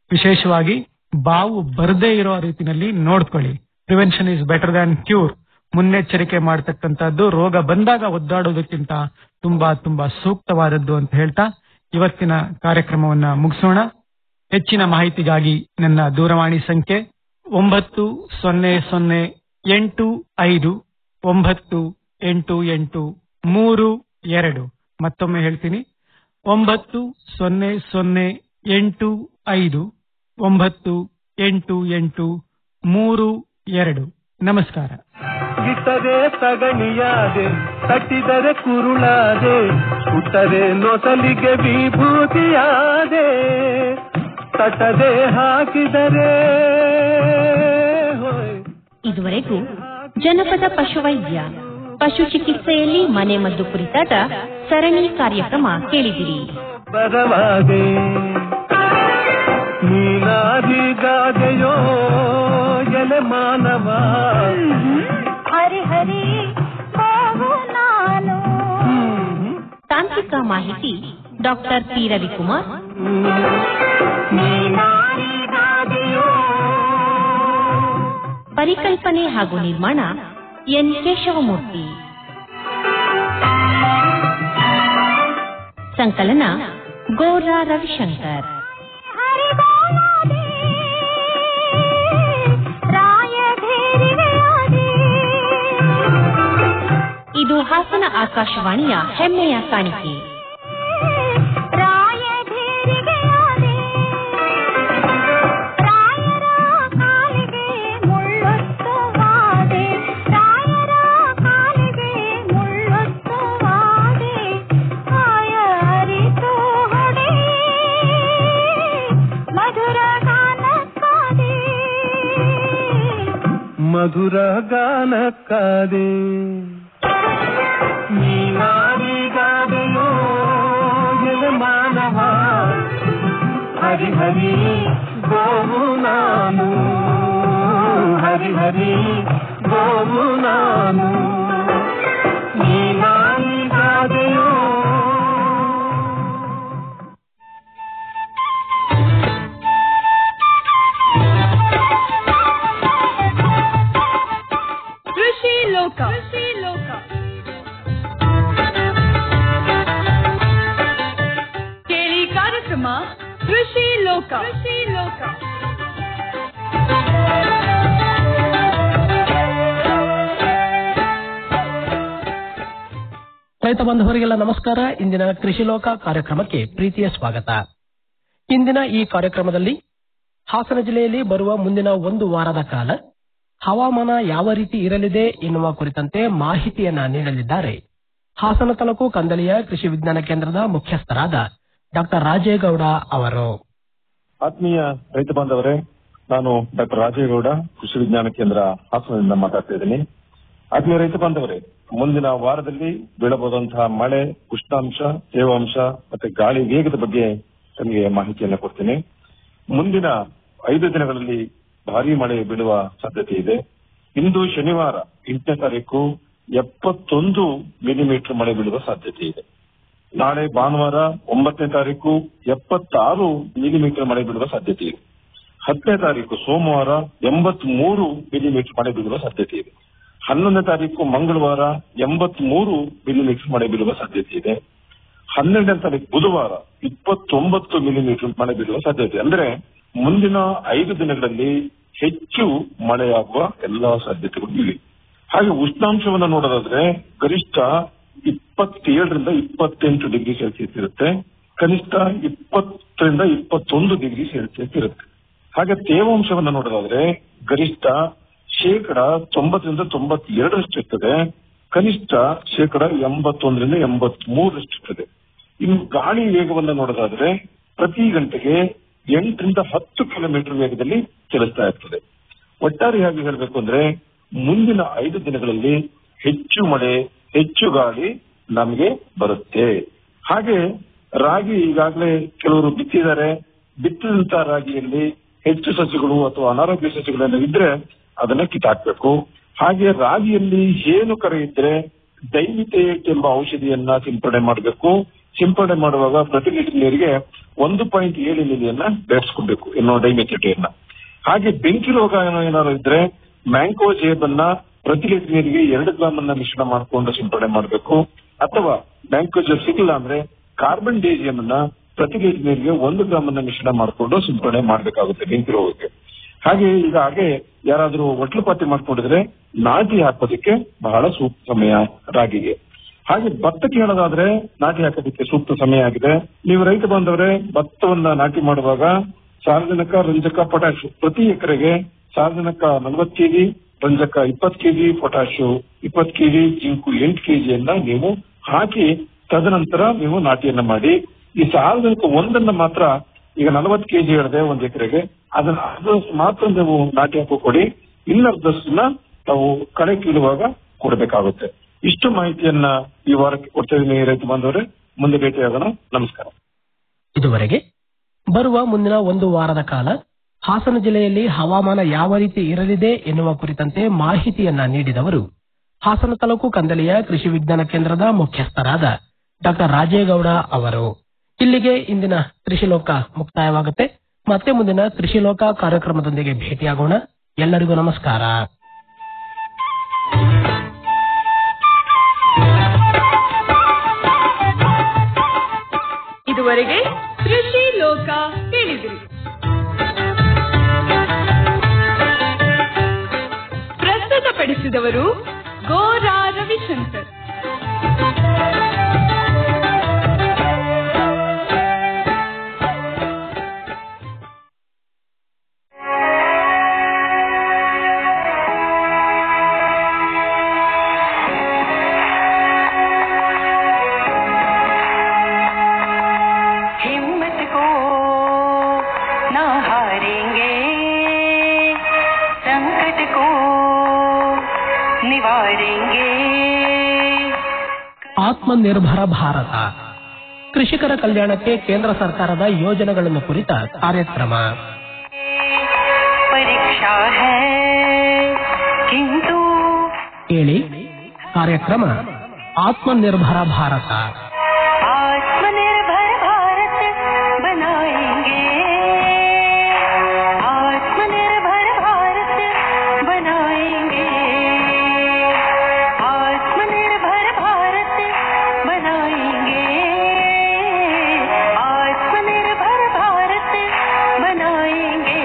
ವಿಶೇಷವಾಗಿ ಬಾವು ಬರದೇ ಇರೋ ರೀತಿನಲ್ಲಿ ನೋಡ್ಕೊಳ್ಳಿ prevention is better than cure ಮುನ್ನೆಚ್ಚರಿಕೆ ಮಾಡತಕ್ಕಂಥದ್ದು ರೋಗ ಬಂದಾಗ ಒದ್ದಾಡೋದಕ್ಕಿಂತ ತುಂಬಾ ತುಂಬಾ ಸೂಕ್ತವಾದದ್ದು ಅಂತ ಹೇಳ್ತಾ ಇವತ್ತಿನ ಕಾರ್ಯಕ್ರಮವನ್ನ ಮುಗಿಸೋಣ ಹೆಚ್ಚಿನ ಮಾಹಿತಿಗಾಗಿ ನನ್ನ ದೂರವಾಣಿ ಸಂಖ್ಯೆ ಒಂಬತ್ತು ಸೊನ್ನೆ ಸೊನ್ನೆ ಎಂಟು ಐದು ಒಂಬತ್ತು ಎಂಟು ಎಂಟು ಮೂರು ಎರಡು ಮತ್ತೊಮ್ಮೆ ಹೇಳ್ತೀನಿ ಒಂಬತ್ತು ಸೊನ್ನೆ ಸೊನ್ನೆ ಎಂಟು ಐದು ಒಂಬತ್ತು ಎಂಟು ಎಂಟು ಮೂರು ಎರಡು ನಮಸ್ಕಾರ ಇಟ್ಟರೆ ಸಗಣಿಯಾದೆ ತಟ್ಟಿದರೆ ಕುರುಳಾದೆ ಸುಟ್ಟರೆ ನೊಸಲಿಗೆ ವಿಭೂತಿಯಾದೆ ತಟ್ಟದೆ ಹಾಕಿದರೆ ಹೋಯ್ ಇದುವರೆಗೂ ಜನಪದ ಪಶುವೈದ್ಯ ಪಶು ಚಿಕಿತ್ಸೆಯಲ್ಲಿ ಮನೆಮದ್ದು ಕುರಿತಾದ ಸರಣಿ ಕಾರ್ಯಕ್ರಮ ಕೇಳಿದಿರಿ ಬರವಾದೆ ನೀನಾದಿಗಾದೆಯೋ ಎಲೆ ಮಾನವ ಹರಿ ಹರಿ ನಾನು ತಾಂತ್ರಿಕ ಮಾಹಿತಿ ಡಾಕ್ಟರ್ ಪಿ ರವಿಕುಮಾರ್ ಪರಿಕಲ್ಪನೆ ಹಾಗೂ ನಿರ್ಮಾಣ ಎನ್ ಕೇಶವಮೂರ್ತಿ ಸಂಕಲನ ಗೋರಾ ರವಿಶಂಕರ್ ಇದು ಹಾಸನ ಆಕಾಶವಾಣಿಯ ಹೆಮ್ಮೆಯ ಕಾಣಿಕೆ ಮಧುರ ಗಾನಕ್ಕಾದೆ ನೀನಾದಿಗಾದೆಯೋ ಎಲೆ ಮಾನವ ಹರಿ ಹರಿ ಗೋವು ನಾನು ಹರಿ ಹರಿ ಗೋವು ನಾನು ನೀನಾದಿಗಾದೆಯೋ ಕೃಷಿ ಲೋಕ ಕೃಷಿ ಲೋಕ ಕೇಳಿ ಕಾರ್ಯಕ್ರಮ ಕೃಷಿ ಲೋಕ ಕೃಷಿ ಲೋಕ ರೈತ ಬಾಂಧವರಿಗೆಲ್ಲ ನಮಸ್ಕಾರ ಇಂದಿನ ಕೃಷಿ ಲೋಕ ಕಾರ್ಯಕ್ರಮಕ್ಕೆ ಪ್ರೀತಿಯ ಸ್ವಾಗತ ಇಂದಿನ ಈ ಕಾರ್ಯಕ್ರಮದಲ್ಲಿ ಹಾಸನ ಜಿಲ್ಲೆಯಲ್ಲಿ ಬರುವ ಮುಂದಿನ ಒಂದು ವಾರದ ಕಾಲ ಹವಾಮಾನ ಯಾವ ರೀತಿ ಇರಲಿದೆ ಎನ್ನುವ ಕುರಿತಂತೆ ಮಾಹಿತಿಯನ್ನ ನೀಡಲಿದ್ದಾರೆ ಹಾಸನ ತಾಲೂಕು ಕಂದಲಿಯ ಕೃಷಿ ವಿಜ್ಞಾನ ಕೇಂದ್ರದ ಮುಖ್ಯಸ್ಥರಾದ ಡಾಕ್ಟರ್ ರಾಜೇಗೌಡ ಅವರು ಆತ್ಮೀಯ ರೈತ ಬಾಂಧವರೇ ನಾನು ಡಾಕ್ಟರ್ ರಾಜೇಗೌಡ ಕೃಷಿ ವಿಜ್ಞಾನ ಕೇಂದ್ರ ಹಾಸನದಿಂದ ಮಾತಾಡ್ತಾ ಇದ್ದೀನಿ ಆತ್ಮೀಯ ರೈತ ಬಾಂಧವರೇ ಮುಂದಿನ ವಾರದಲ್ಲಿ ಬೀಳಬಹುದಂತಹ ಮಳೆ ಉಷ್ಣಾಂಶ ತೇವಾಂಶ ಮತ್ತೆ ಗಾಳಿ ವೇಗದ ಬಗ್ಗೆ ತಮಗೆ ಮಾಹಿತಿಯನ್ನು ಕೊಡ್ತೀನಿ ಮುಂದಿನ ಐದು ದಿನಗಳಲ್ಲಿ ಭಾರಿ ಮಳೆ ಬೀಳುವ ಸಾಧ್ಯತೆ ಇದೆ ಇಂದು ಶನಿವಾರ ಎಂಟನೇ ತಾರೀಕು ಎಪ್ಪತ್ತೊಂದು ಮಿಲಿಮೀಟರ್ ಮಳೆ ಬೀಳುವ ಸಾಧ್ಯತೆ ಇದೆ ನಾಳೆ ಭಾನುವಾರ ಒಂಬತ್ತನೇ ತಾರೀಕು ಎಪ್ಪತ್ತಾರು ಮಿಲಿಮೀಟರ್ ಮಳೆ ಬೀಳುವ ಸಾಧ್ಯತೆ ಇದೆ ಹತ್ತನೇ ತಾರೀಕು ಸೋಮವಾರ ಎಂಬತ್ ಮೂರು ಮಿಲಿಮೀಟರ್ ಮಳೆ ಬೀಳುವ ಸಾಧ್ಯತೆ ಇದೆ ಹನ್ನೊಂದನೇ ತಾರೀಕು ಮಂಗಳವಾರ ಎಂಬತ್ ಮೂರು ಮಿಲಿಮೀಟರ್ ಮಳೆ ಬೀಳುವ ಸಾಧ್ಯತೆ ಇದೆ ಹನ್ನೆರಡನೇ ತಾರೀಕು ಬುಧವಾರ ಇಪ್ಪತ್ತೊಂಬತ್ತು ಮಿಲಿಮೀಟರ್ ಮಳೆ ಬೀಳುವ ಸಾಧ್ಯತೆ ಇದೆ. ಅಂದ್ರೆ ಮುಂದಿನ ಐದು ದಿನಗಳಲ್ಲಿ ಹೆಚ್ಚು ಮಳೆಯಾಗುವ ಎಲ್ಲಾ ಸಾಧ್ಯತೆಗಳು ಇವೆ ಹಾಗೆ ಉಷ್ಣಾಂಶವನ್ನು ನೋಡೋದಾದ್ರೆ ಗರಿಷ್ಠ ಇಪ್ಪತ್ತೇಳರಿಂದ ಇಪ್ಪತ್ತೆಂಟು ಡಿಗ್ರಿ ಸೆಲ್ಸಿಯಸ್ ಇರುತ್ತೆ ಕನಿಷ್ಠ ಇಪ್ಪತ್ತರಿಂದ ಇಪ್ಪತ್ತೊಂದು ಡಿಗ್ರಿ ಸೆಲ್ಸಿಯಸ್ ಇರುತ್ತೆ ಹಾಗೆ ತೇವಾಂಶವನ್ನು ನೋಡೋದಾದ್ರೆ ಗರಿಷ್ಠ ಶೇಕಡ ತೊಂಬತ್ತರಿಂದ ತೊಂಬತ್ತೆರಡರಷ್ಟು ಇರ್ತದೆ ಕನಿಷ್ಠ ಶೇಕಡ ಎಂಬತ್ತೊಂದರಿಂದ ಎಂಬತ್ ಮೂರರಷ್ಟು ಇರ್ತದೆ ಇನ್ನು ಗಾಳಿ ವೇಗವನ್ನು ನೋಡೋದಾದ್ರೆ ಪ್ರತಿ ಗಂಟೆಗೆ ಎಂಟರಿಂದ ಹತ್ತು ಕಿಲೋಮೀಟರ್ ವೇಗದಲ್ಲಿ ಚಲಿಸ್ತಾ ಇರ್ತದೆ ಒಟ್ಟಾರೆಯಾಗಿ ಹೇಳಬೇಕು ಅಂದ್ರೆ ಮುಂದಿನ ಐದು ದಿನಗಳಲ್ಲಿ ಹೆಚ್ಚು ಮಳೆ ಹೆಚ್ಚು ಗಾಳಿ ನಮಗೆ ಬರುತ್ತೆ ಹಾಗೆ ರಾಗಿ ಈಗಾಗಲೇ ಕೆಲವರು ಬಿತ್ತಿದ್ದಾರೆ ಬಿತ್ತಿದಂತ ರಾಗಿಯಲ್ಲಿ ಹೆಚ್ಚು ಸಸ್ಯಗಳು ಅಥವಾ ಅನಾರೋಗ್ಯ ಸಸ್ಯಗಳೆಲ್ಲ ಇದ್ರೆ ಅದನ್ನ ಕಿತ್ತಾಕ್ಬೇಕು ಹಾಗೆ ರಾಗಿಯಲ್ಲಿ ಏನು ಕರೆ ಇದ್ರೆ ಡೈಮಿಥೇಟ್ ಎಂಬ ಔಷಧಿಯನ್ನ ಸಿಂಪಡಣೆ ಮಾಡಬೇಕು ಸಿಂಪಡಣೆ ಮಾಡುವಾಗ ಪ್ರತಿ ಲೀಟರ್ ನೀರಿಗೆ ಒಂದು ಪಾಯಿಂಟ್ ಏಳು ಮಿಲಿಯನ್ನ ಬೆರೆಸ್ಕೊಬೇಕು ಎನ್ನುವ ಡೈಮಿಥೇಟೆಯನ್ನ ಹಾಗೆ ಬೆಂಕಿ ರೋಗ ಏನೋ ಏನಾದ್ರು ಇದ್ರೆ ಮ್ಯಾಂಗೋ ಜೇಬನ್ನ ಪ್ರತಿ ಲೀಟರ್ ನೀರಿಗೆ ಎರಡು ಗ್ರಾಮ್ ಅನ್ನ ಮಿಶ್ರಣ ಮಾಡಿಕೊಂಡು ಸಿಂಪಡಣೆ ಮಾಡಬೇಕು ಅಥವಾ ಬ್ಯಾಂಕೋಜ ಸಿಗಲ್ಲ ಅಂದ್ರೆ ಕಾರ್ಬನ್ ಡೇಜಿಯಂ ಅನ್ನ ಪ್ರತಿ ಲೀಟರ್ ನೀರಿಗೆ ಒಂದು ಗ್ರಾಮ್ ಅನ್ನ ಮಿಶ್ರಣ ಮಾಡಿಕೊಂಡು ಸಿಂಪಡಣೆ ಮಾಡಬೇಕಾಗುತ್ತೆ ಬೆಂಕಿ ರೋಗಕ್ಕೆ ಹಾಗೆ ಈಗ ಹಾಗೆ ಯಾರಾದ್ರೂ ಒಟ್ಲುಪಾತಿ ಮಾಡ್ಕೊಂಡಿದ್ರೆ ನಾಟಿ ಹಾಕೋದಕ್ಕೆ ಬಹಳ ಸೂಕ್ತ ಸಮಯ ರಾಗಿಗೆ ಹಾಗೆ ಭತ್ತಕ್ಕೆ ಹೇಳೋದಾದ್ರೆ ನಾಟಿ ಹಾಕೋದಕ್ಕೆ ಸೂಕ್ತ ಸಮಯ ಆಗಿದೆ ನೀವು ರೈತ ಬಾಂಧವರೇ ಭತ್ತವನ್ನ ನಾಟಿ ಮಾಡುವಾಗ ಸಾರ್ವಜನಿಕ ರಂಜಕ ಪೊಟ್ಯಾಶ್ ಪ್ರತಿ ಎಕರೆಗೆ ಸಾರ್ವಜನಿಕ ನಲವತ್ತು ಕೆಜಿ ರಂಜಕ ಇಪ್ಪತ್ತು ಕೆಜಿ ಪೊಟ್ಯಾಶು ಇಪ್ಪತ್ತು ಕೆಜಿ ಜಿಂಕು ಎಂಟು ಕೆಜಿಯನ್ನ ನೀವು ಹಾಕಿ ತದನಂತರ ನೀವು ನಾಟಿಯನ್ನ ಮಾಡಿ ಈ ಸಾರ್ವಜನಿಕ ಒಂದನ್ನ ಮಾತ್ರ ಈಗ ನಲವತ್ತು ಕೆಜಿ ಹೇಳಿದೆ ಒಂದ್ ಎಕರೆಗೆ ಅದನ್ನ ಅದು ಮಾತ್ರ ನೀವು ನಾಟಿ ಹಾಕೋ ಕೊಡಿ ಇನ್ನರ್ಧಷ್ಟನ್ನ ನಾವು ಕಳೆ ಕೀಳುವಾಗ ಕೊಡಬೇಕಾಗುತ್ತೆ ಇಷ್ಟು ಮಾಹಿತಿಯನ್ನ ಈ ವಾರಕ್ಕೆ ಕೊಡ್ತಾ ಇದೀನಿ ರೈತ ಬಾಂಧವರೇ ಮುಂದೆ ಭೇಟಿಯಾಗೋಣ ನಮಸ್ಕಾರ ಇದುವರೆಗೆ ಬರುವ ಮುಂದಿನ ಒಂದು ವಾರದ ಕಾಲ ಹಾಸನ ಜಿಲ್ಲೆಯಲ್ಲಿ ಹವಾಮಾನ ಯಾವ ರೀತಿ ಇರಲಿದೆ ಎನ್ನುವ ಕುರಿತಂತೆ ಮಾಹಿತಿಯನ್ನ ನೀಡಿದವರು ಹಾಸನ ತಾಲೂಕು ಕಂದಲಿಯ ಕೃಷಿ ವಿಜ್ಞಾನ ಕೇಂದ್ರದ ಮುಖ್ಯಸ್ಥರಾದ ಡಾಕ್ಟರ್ ರಾಜೇಗೌಡ ಅವರು ಇಲ್ಲಿಗೆ ಇಂದಿನ ಕೃಷಿ ಲೋಕ ಮುಕ್ತಾಯವಾಗುತ್ತೆ ಮತ್ತೆ ಮುಂದಿನ ಕೃಷಿ ಲೋಕ ಕಾರ್ಯಕ್ರಮದೊಂದಿಗೆ ಭೇಟಿಯಾಗೋಣ ಎಲ್ಲರಿಗೂ ನಮಸ್ಕಾರ ಇದುವರೆಗೆ ಕೃಷಿ ಲೋಕ ಕೇಳಿದಿರಿ ಪ್ರಸ್ತುತಪಡಿಸಿದವರು ಗೋರಾ ರವಿಶಂಕರ್ हिम्मत को ना हारेंगे संकट को निवारेंगे ಆತ್ಮನಿರ್ಭರ ಭಾರತ ಕೃಷಿಕರ ಕಲ್ಯಾಣಕ್ಕೆ ಕೇಂದ್ರ ಸರ್ಕಾರದ ಯೋಜನೆಗಳನ್ನು ಕುರಿತ ಕಾರ್ಯಕ್ರಮ परीक्षा है किंतु ಕೇಳಿ ಕಾರ್ಯಕ್ರಮ ಆತ್ಮನಿರ್ಭರ ಭಾರತ आत्मनिर्भर भारत बनाएंगे आत्मनिर्भर भारत बनाएंगे आत्मनिर्भर भारत बनाएंगे आत्मनिर्भर भारत बनाएंगे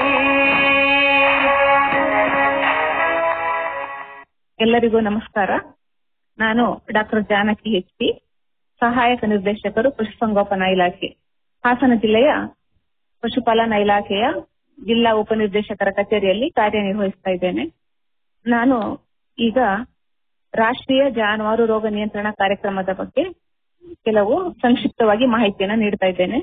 ಎಲ್ಲರಿಗೂ ನಮಸ್ಕಾರ ನಾನು ಡಾಕ್ಟರ್ ಜಾನಕಿ ಎಚ್ ಪಿ ಸಹಾಯಕ ನಿರ್ದೇಶಕರು ಪಶುಸಂಗೋಪನಾ ಇಲಾಖೆ ಹಾಸನ ಜಿಲ್ಲೆಯ ಪಶುಪಾಲನಾ ಇಲಾಖೆಯ ಜಿಲ್ಲಾ ಉಪನಿರ್ದೇಶಕರ ಕಚೇರಿಯಲ್ಲಿ ಕಾರ್ಯನಿರ್ವಹಿಸ್ತಾ ಇದ್ದೇನೆ ನಾನು ಈಗ ರಾಷ್ಟ್ರೀಯ ಜಾನುವಾರು ರೋಗ ನಿಯಂತ್ರಣ ಕಾರ್ಯಕ್ರಮದ ಬಗ್ಗೆ ಕೆಲವು ಸಂಕ್ಷಿಪ್ತವಾಗಿ ಮಾಹಿತಿಯನ್ನು ನೀಡ್ತಾ ಇದ್ದೇನೆ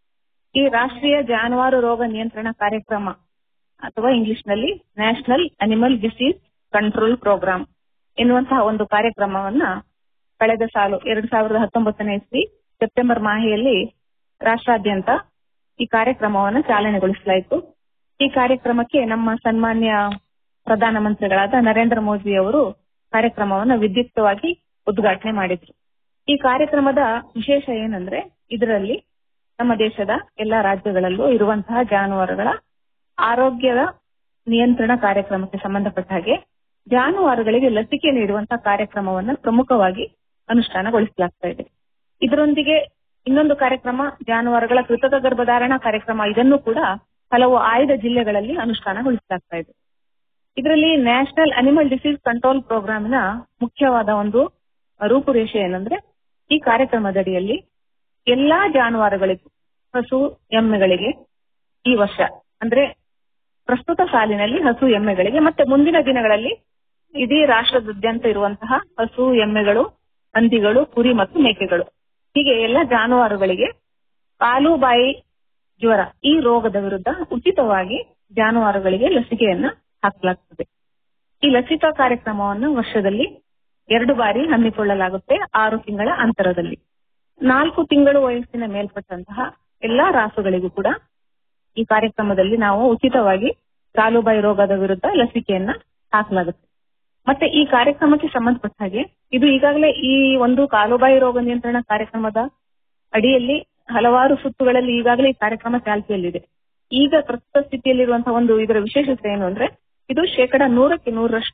ಈ ರಾಷ್ಟ್ರೀಯ ಜಾನುವಾರು ರೋಗ ನಿಯಂತ್ರಣ ಕಾರ್ಯಕ್ರಮ ಅಥವಾ ಇಂಗ್ಲಿಷ್ ನಲ್ಲಿ national animal disease control programme ಎನ್ನುವಂತಹ ಒಂದು ಕಾರ್ಯಕ್ರಮವನ್ನ ಕಳೆದ ಸಾಲು ಎರಡ್ ಸಾವಿರದ ಹತ್ತೊಂಬತ್ತನೇ ಇಸ್ವಿ ಸೆಪ್ಟೆಂಬರ್ ಮಾಹೆಯಲ್ಲಿ ರಾಷ್ಟ್ರಾದ್ಯಂತ ಈ ಕಾರ್ಯಕ್ರಮವನ್ನು ಚಾಲನೆಗೊಳಿಸಲಾಯಿತು ಈ ಕಾರ್ಯಕ್ರಮಕ್ಕೆ ನಮ್ಮ ಸನ್ಮಾನ್ಯ ಪ್ರಧಾನಮಂತ್ರಿಗಳಾದ ನರೇಂದ್ರ ಮೋದಿ ಅವರು ಕಾರ್ಯಕ್ರಮವನ್ನು ವಿದ್ಯುಕ್ತವಾಗಿ ಉದ್ಘಾಟನೆ ಮಾಡಿದ್ರು ಈ ಕಾರ್ಯಕ್ರಮದ ವಿಶೇಷ ಏನಂದ್ರೆ ಇದರಲ್ಲಿ ನಮ್ಮ ದೇಶದ ಎಲ್ಲಾ ರಾಜ್ಯಗಳಲ್ಲೂ ಇರುವಂತಹ ಜಾನುವಾರುಗಳ ಆರೋಗ್ಯದ ನಿಯಂತ್ರಣ ಕಾರ್ಯಕ್ರಮಕ್ಕೆ ಸಂಬಂಧಪಟ್ಟ ಹಾಗೆ ಜಾನುವಾರುಗಳಿಗೆ ಲಸಿಕೆ ನೀಡುವಂತಹ ಕಾರ್ಯಕ್ರಮವನ್ನು ಪ್ರಮುಖವಾಗಿ ಅನುಷ್ಠಾನಗೊಳಿಸಲಾಗ್ತಾ ಇದೆ ಇದರೊಂದಿಗೆ ಇನ್ನೊಂದು ಕಾರ್ಯಕ್ರಮ ಜಾನುವಾರುಗಳ ಕೃತಕ ಗರ್ಭಧಾರಣ ಕಾರ್ಯಕ್ರಮ ಇದನ್ನು ಕೂಡ ಹಲವು ಆಯ್ದ ಜಿಲ್ಲೆಗಳಲ್ಲಿ ಅನುಷ್ಠಾನಗೊಳಿಸಲಾಗ್ತಾ ಇದೆ ಇದರಲ್ಲಿ ನ್ಯಾಷನಲ್ ಅನಿಮಲ್ ಡಿಸೀಸ್ ಕಂಟ್ರೋಲ್ ಪ್ರೋಗ್ರಾಮಿನ ಮುಖ್ಯವಾದ ಒಂದು ರೂಪುರೇಷೆ ಏನಂದ್ರೆ ಈ ಕಾರ್ಯಕ್ರಮದಡಿಯಲ್ಲಿ ಎಲ್ಲಾ ಜಾನುವಾರುಗಳಿಗೂ ಹಸು ಎಮ್ಮೆಗಳಿಗೆ ಈ ವರ್ಷ ಅಂದ್ರೆ ಪ್ರಸ್ತುತ ಸಾಲಿನಲ್ಲಿ ಹಸು ಎಮ್ಮೆಗಳಿಗೆ ಮತ್ತೆ ಮುಂದಿನ ದಿನಗಳಲ್ಲಿ ಇಡೀ ರಾಷ್ಟ್ರದಾದ್ಯಂತ ಇರುವಂತಹ ಹಸು ಎಮ್ಮೆಗಳು ಹಂದಿಗಳು ಕುರಿ ಮತ್ತು ಮೇಕೆಗಳು ಹೀಗೆ ಎಲ್ಲ ಜಾನುವಾರುಗಳಿಗೆ ಕಾಲು ಬಾಯಿ ಜ್ವರ ಈ ರೋಗದ ವಿರುದ್ಧ ಉಚಿತವಾಗಿ ಜಾನುವಾರುಗಳಿಗೆ ಲಸಿಕೆಯನ್ನ ಹಾಕಲಾಗುತ್ತದೆ ಈ ಲಸಿಕಾ ಕಾರ್ಯಕ್ರಮವನ್ನು ವರ್ಷದಲ್ಲಿ ಎರಡು ಬಾರಿ ಹಮ್ಮಿಕೊಳ್ಳಲಾಗುತ್ತೆ ಆರು ತಿಂಗಳ ಅಂತರದಲ್ಲಿ ನಾಲ್ಕು ತಿಂಗಳು ವಯಸ್ಸಿನ ಮೇಲ್ಪಟ್ಟಂತಹ ಎಲ್ಲಾ ರಾಸುಗಳಿಗೂ ಕೂಡ ಈ ಕಾರ್ಯಕ್ರಮದಲ್ಲಿ ನಾವು ಉಚಿತವಾಗಿ ಕಾಲುಬಾಯಿ ರೋಗದ ವಿರುದ್ಧ ಲಸಿಕೆಯನ್ನ ಹಾಕಲಾಗುತ್ತೆ ಮತ್ತೆ ಈ ಕಾರ್ಯಕ್ರಮಕ್ಕೆ ಸಂಬಂಧಪಟ್ಟ ಹಾಗೆ ಇದು ಈಗಾಗಲೇ ಈ ಒಂದು ಕಾಲುಬಾಯಿ ರೋಗ ನಿಯಂತ್ರಣ ಕಾರ್ಯಕ್ರಮದ ಅಡಿಯಲ್ಲಿ ಹಲವಾರು ಸುತ್ತುಗಳಲ್ಲಿ ಈಗಾಗಲೇ ಈ ಕಾರ್ಯಕ್ರಮ ಚಾಲ್ತಿಯಲ್ಲಿದೆ ಈಗ ಪ್ರಸ್ತುತ ಸ್ಥಿತಿಯಲ್ಲಿರುವಂತಹ ಒಂದು ಇದರ ವಿಶೇಷತೆ ಏನು ಅಂದ್ರೆ ಇದು ಶೇಕಡ ನೂರಕ್ಕೆ ನೂರರಷ್ಟು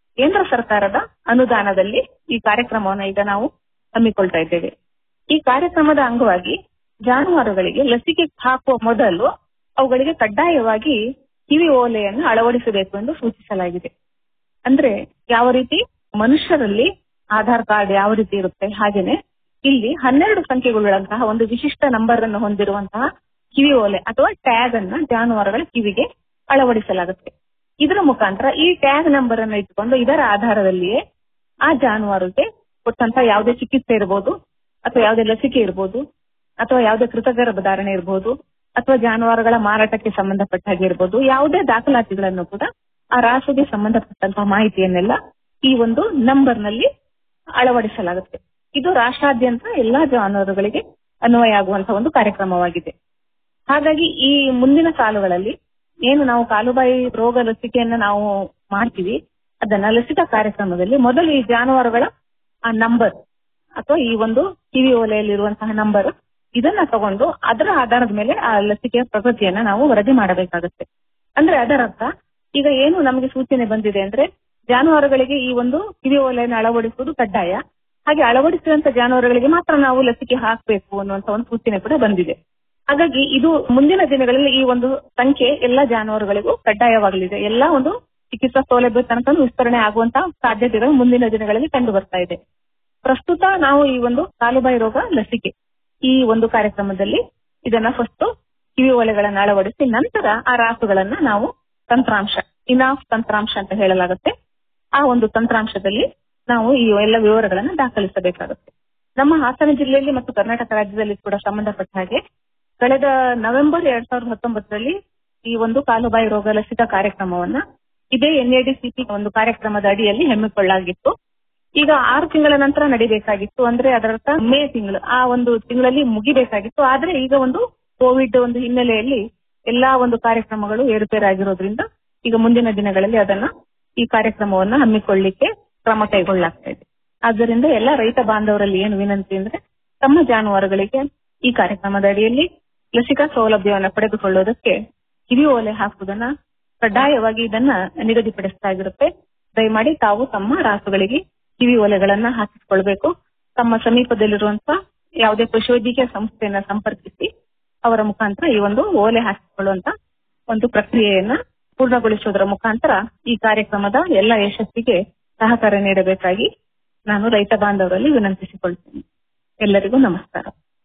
ಕೇಂದ್ರ ಸರ್ಕಾರದ ಅನುದಾನದಲ್ಲಿ ಈ ಕಾರ್ಯಕ್ರಮವನ್ನು ಈಗ ನಾವು ಹಮ್ಮಿಕೊಳ್ತಾ ಇದ್ದೇವೆ ಈ ಕಾರ್ಯಕ್ರಮದ ಅಂಗವಾಗಿ ಜಾನುವಾರುಗಳಿಗೆ ಲಸಿಕೆ ಹಾಕುವ ಮೊದಲು ಅವುಗಳಿಗೆ ಕಡ್ಡಾಯವಾಗಿ ಕಿವಿ ಓಲೆಯನ್ನು ಅಳವಡಿಸಬೇಕು ಎಂದು ಸೂಚಿಸಲಾಗಿದೆ ಅಂದ್ರೆ ಯಾವ ರೀತಿ ಮನುಷ್ಯರಲ್ಲಿ ಆಧಾರ್ ಕಾರ್ಡ್ ಯಾವ ರೀತಿ ಇರುತ್ತೆ ಹಾಗೇನೆ ಇಲ್ಲಿ ಹನ್ನೆರಡು ಸಂಖ್ಯೆಗಳುಳ್ಳಂತಹ ಒಂದು ವಿಶಿಷ್ಟ ನಂಬರ್ ಅನ್ನು ಹೊಂದಿರುವಂತಹ ಕಿವಿ ಓಲೆ ಅಥವಾ ಟ್ಯಾಗ್ ಅನ್ನ ಜಾನುವಾರುಗಳ ಕಿವಿಗೆ ಅಳವಡಿಸಲಾಗುತ್ತೆ ಇದರ ಮುಖಾಂತರ ಈ ಟ್ಯಾಗ್ ನಂಬರ್ ಅನ್ನು ಇಟ್ಟುಕೊಂಡು ಇದರ ಆಧಾರದಲ್ಲಿಯೇ ಆ ಜಾನುವಾರುಗೆ ಕೊಟ್ಟಂತ ಯಾವುದೇ ಚಿಕಿತ್ಸೆ ಇರಬಹುದು ಅಥವಾ ಯಾವುದೇ ಲಸಿಕೆ ಇರಬಹುದು ಅಥವಾ ಯಾವುದೇ ಕೃತಗರ್ಭಧಾರಣೆ ಇರಬಹುದು ಅಥವಾ ಜಾನುವಾರುಗಳ ಮಾರಾಟಕ್ಕೆ ಸಂಬಂಧಪಟ್ಟ ಹಾಗೆ ಇರಬಹುದು ಯಾವುದೇ ದಾಖಲಾತಿಗಳನ್ನು ಕೂಡ ಆ ರಾಸುಗೆ ಸಂಬಂಧಪಟ್ಟಂತಹ ಮಾಹಿತಿಯನ್ನೆಲ್ಲ ಈ ಒಂದು ನಂಬರ್ ನಲ್ಲಿ ಅಳವಡಿಸಲಾಗುತ್ತೆ ಇದು ರಾಷ್ಟ್ರಾದ್ಯಂತ ಎಲ್ಲಾ ಜಾನುವಾರುಗಳಿಗೆ ಅನ್ವಯ ಆಗುವಂತಹ ಒಂದು ಕಾರ್ಯಕ್ರಮವಾಗಿದೆ ಹಾಗಾಗಿ ಈ ಮುಂದಿನ ಸಾಲುಗಳಲ್ಲಿ ಏನು ನಾವು ಕಾಲುಬಾಯಿ ರೋಗ ಲಸಿಕೆಯನ್ನ ನಾವು ಮಾಡ್ತೀವಿ ಅದನ್ನ ಲಸಿಕಾ ಕಾರ್ಯಕ್ರಮದಲ್ಲಿ ಮೊದಲು ಈ ಜಾನುವಾರುಗಳ ಆ ನಂಬರ್ ಅಥವಾ ಈ ಒಂದು ಕಿವಿ ಓಲೆಯಲ್ಲಿರುವಂತಹ ನಂಬರ್ ಇದನ್ನ ತಗೊಂಡು ಅದರ ಆಧಾರದ ಮೇಲೆ ಆ ಲಸಿಕೆಯ ಪ್ರಗತಿಯನ್ನ ನಾವು ವರದಿ ಮಾಡಬೇಕಾಗುತ್ತೆ ಅಂದ್ರೆ ಅದರರ್ಥ ಈಗ ಏನು ನಮಗೆ ಸೂಚನೆ ಬಂದಿದೆ ಅಂದ್ರೆ ಜಾನುವಾರುಗಳಿಗೆ ಈ ಒಂದು ಕಿವಿ ಓಲೆಯನ್ನು ಅಳವಡಿಸುವುದು ಕಡ್ಡಾಯ ಹಾಗೆ ಅಳವಡಿಸಿದಂತ ಜಾನುವಾರುಗಳಿಗೆ ಮಾತ್ರ ನಾವು ಲಸಿಕೆ ಹಾಕಬೇಕು ಅನ್ನುವಂತ ಒಂದು ಸೂಚನೆ ಕೂಡ ಬಂದಿದೆ ಹಾಗಾಗಿ ಇದು ಮುಂದಿನ ದಿನಗಳಲ್ಲಿ ಈ ಒಂದು ಸಂಖ್ಯೆ ಎಲ್ಲಾ ಜಾನುವಾರುಗಳಿಗೂ ಕಡ್ಡಾಯವಾಗಲಿದೆ ಎಲ್ಲಾ ಒಂದು ಚಿಕಿತ್ಸಾ ಸೌಲಭ್ಯ ತನಕ ವಿಸ್ತರಣೆ ಆಗುವಂತ ಸಾಧ್ಯತೆಗಳು ಮುಂದಿನ ದಿನಗಳಲ್ಲಿ ಕಂಡು ಬರ್ತಾ ಇದೆ ಪ್ರಸ್ತುತ ನಾವು ಈ ಒಂದು ಕಾಲುಬಾಯಿ ರೋಗ ಲಸಿಕೆ ಈ ಒಂದು ಕಾರ್ಯಕ್ರಮದಲ್ಲಿ ಇದನ್ನ ಫಸ್ಟ್ ಕಿವಿ ಓಲೆಗಳನ್ನ ಅಳವಡಿಸಿ ನಂತರ ಆ ರಾಸುಗಳನ್ನ ನಾವು ತಂತ್ರಾಂಶ ಇನಾಫ್ ತಂತ್ರಾಂಶ ಅಂತ ಹೇಳಲಾಗುತ್ತೆ ಆ ಒಂದು ತಂತ್ರಾಂಶದಲ್ಲಿ ನಾವು ಈ ಎಲ್ಲ ವಿವರಗಳನ್ನ ದಾಖಲಿಸಬೇಕಾಗುತ್ತೆ ನಮ್ಮ ಹಾಸನ ಜಿಲ್ಲೆಯಲ್ಲಿ ಮತ್ತು ಕರ್ನಾಟಕ ರಾಜ್ಯದಲ್ಲಿ ಕೂಡ ಸಂಬಂಧಪಟ್ಟ ಹಾಗೆ ಕಳೆದ ನವೆಂಬರ್ ಎರಡ್ ಸಾವಿರದ ಹತ್ತೊಂಬತ್ತರಲ್ಲಿ ಈ ಒಂದು ಕಾಲುಬಾಯಿ ರೋಗ ಲಸಿಕಾ ಕಾರ್ಯಕ್ರಮವನ್ನ ಇದೇ ಎನ್ಎಡಿಸಿಪಿ ಒಂದು ಕಾರ್ಯಕ್ರಮದ ಅಡಿಯಲ್ಲಿ ಹಮ್ಮಿಕೊಳ್ಳಲಾಗಿತ್ತು ಈಗ ಆರು ತಿಂಗಳ ನಂತರ ನಡಿಬೇಕಾಗಿತ್ತು ಅಂದ್ರೆ ಅದರರ್ಥ ಮೇ ತಿಂಗಳು ಆ ಒಂದು ತಿಂಗಳಲ್ಲಿ ಮುಗಿಬೇಕಾಗಿತ್ತು ಆದ್ರೆ ಈಗ ಒಂದು ಕೋವಿಡ್ ಒಂದು ಹಿನ್ನೆಲೆಯಲ್ಲಿ ಎಲ್ಲಾ ಒಂದು ಕಾರ್ಯಕ್ರಮಗಳು ಏರುಪೇರಾಗಿರೋದ್ರಿಂದ ಈಗ ಮುಂದಿನ ದಿನಗಳಲ್ಲಿ ಅದನ್ನ ಈ ಕಾರ್ಯಕ್ರಮವನ್ನ ಹಮ್ಮಿಕೊಳ್ಳಿಕ್ಕೆ ಕ್ರಮ ಕೈಗೊಳ್ಳಲಾಗ್ತಾ ಇದೆ ಆದ್ದರಿಂದ ಎಲ್ಲ ರೈತ ಬಾಂಧವರಲ್ಲಿ ಏನು ವಿನಂತಿ ಅಂದ್ರೆ ತಮ್ಮ ಜಾನುವಾರುಗಳಿಗೆ ಈ ಕಾರ್ಯಕ್ರಮದ ಅಡಿಯಲ್ಲಿ ಲಸಿಕಾ ಸೌಲಭ್ಯವನ್ನು ಪಡೆದುಕೊಳ್ಳುವುದಕ್ಕೆ ಕಿವಿ ಓಲೆ ಹಾಕುವುದನ್ನ ಕಡ್ಡಾಯವಾಗಿ ಇದನ್ನ ನಿಗದಿಪಡಿಸಲಾಗಿರುತ್ತೆ ದಯಮಾಡಿ ತಾವು ತಮ್ಮ ರಾಸುಗಳಿಗೆ ಕಿವಿ ಓಲೆಗಳನ್ನ ಹಾಕಿಸಿಕೊಳ್ಬೇಕು ತಮ್ಮ ಸಮೀಪದಲ್ಲಿರುವಂತಹ ಯಾವುದೇ ಪಶುವೈದ್ಯಕೀಯ ಸಂಸ್ಥೆಯನ್ನ ಸಂಪರ್ಕಿಸಿ ಅವರ ಮುಖಾಂತರ ಈ ಒಂದು ಓಲೆ ಹಾಕಿಕೊಳ್ಳುವಂತ ಒಂದು ಪ್ರಕ್ರಿಯೆಯನ್ನ ಪೂರ್ಣಗೊಳಿಸುವುದರ ಮುಖಾಂತರ ಈ ಕಾರ್ಯಕ್ರಮದ ಎಲ್ಲ ಯಶಸ್ಸಿಗೆ ಸಹಕಾರ ನೀಡಬೇಕಾಗಿ ನಾನು ರೈತ ಬಾಂಧವರಲ್ಲಿ ವಿನಂತಿಸಿಕೊಳ್ತೇನೆ ಎಲ್ಲರಿಗೂ ನಮಸ್ಕಾರ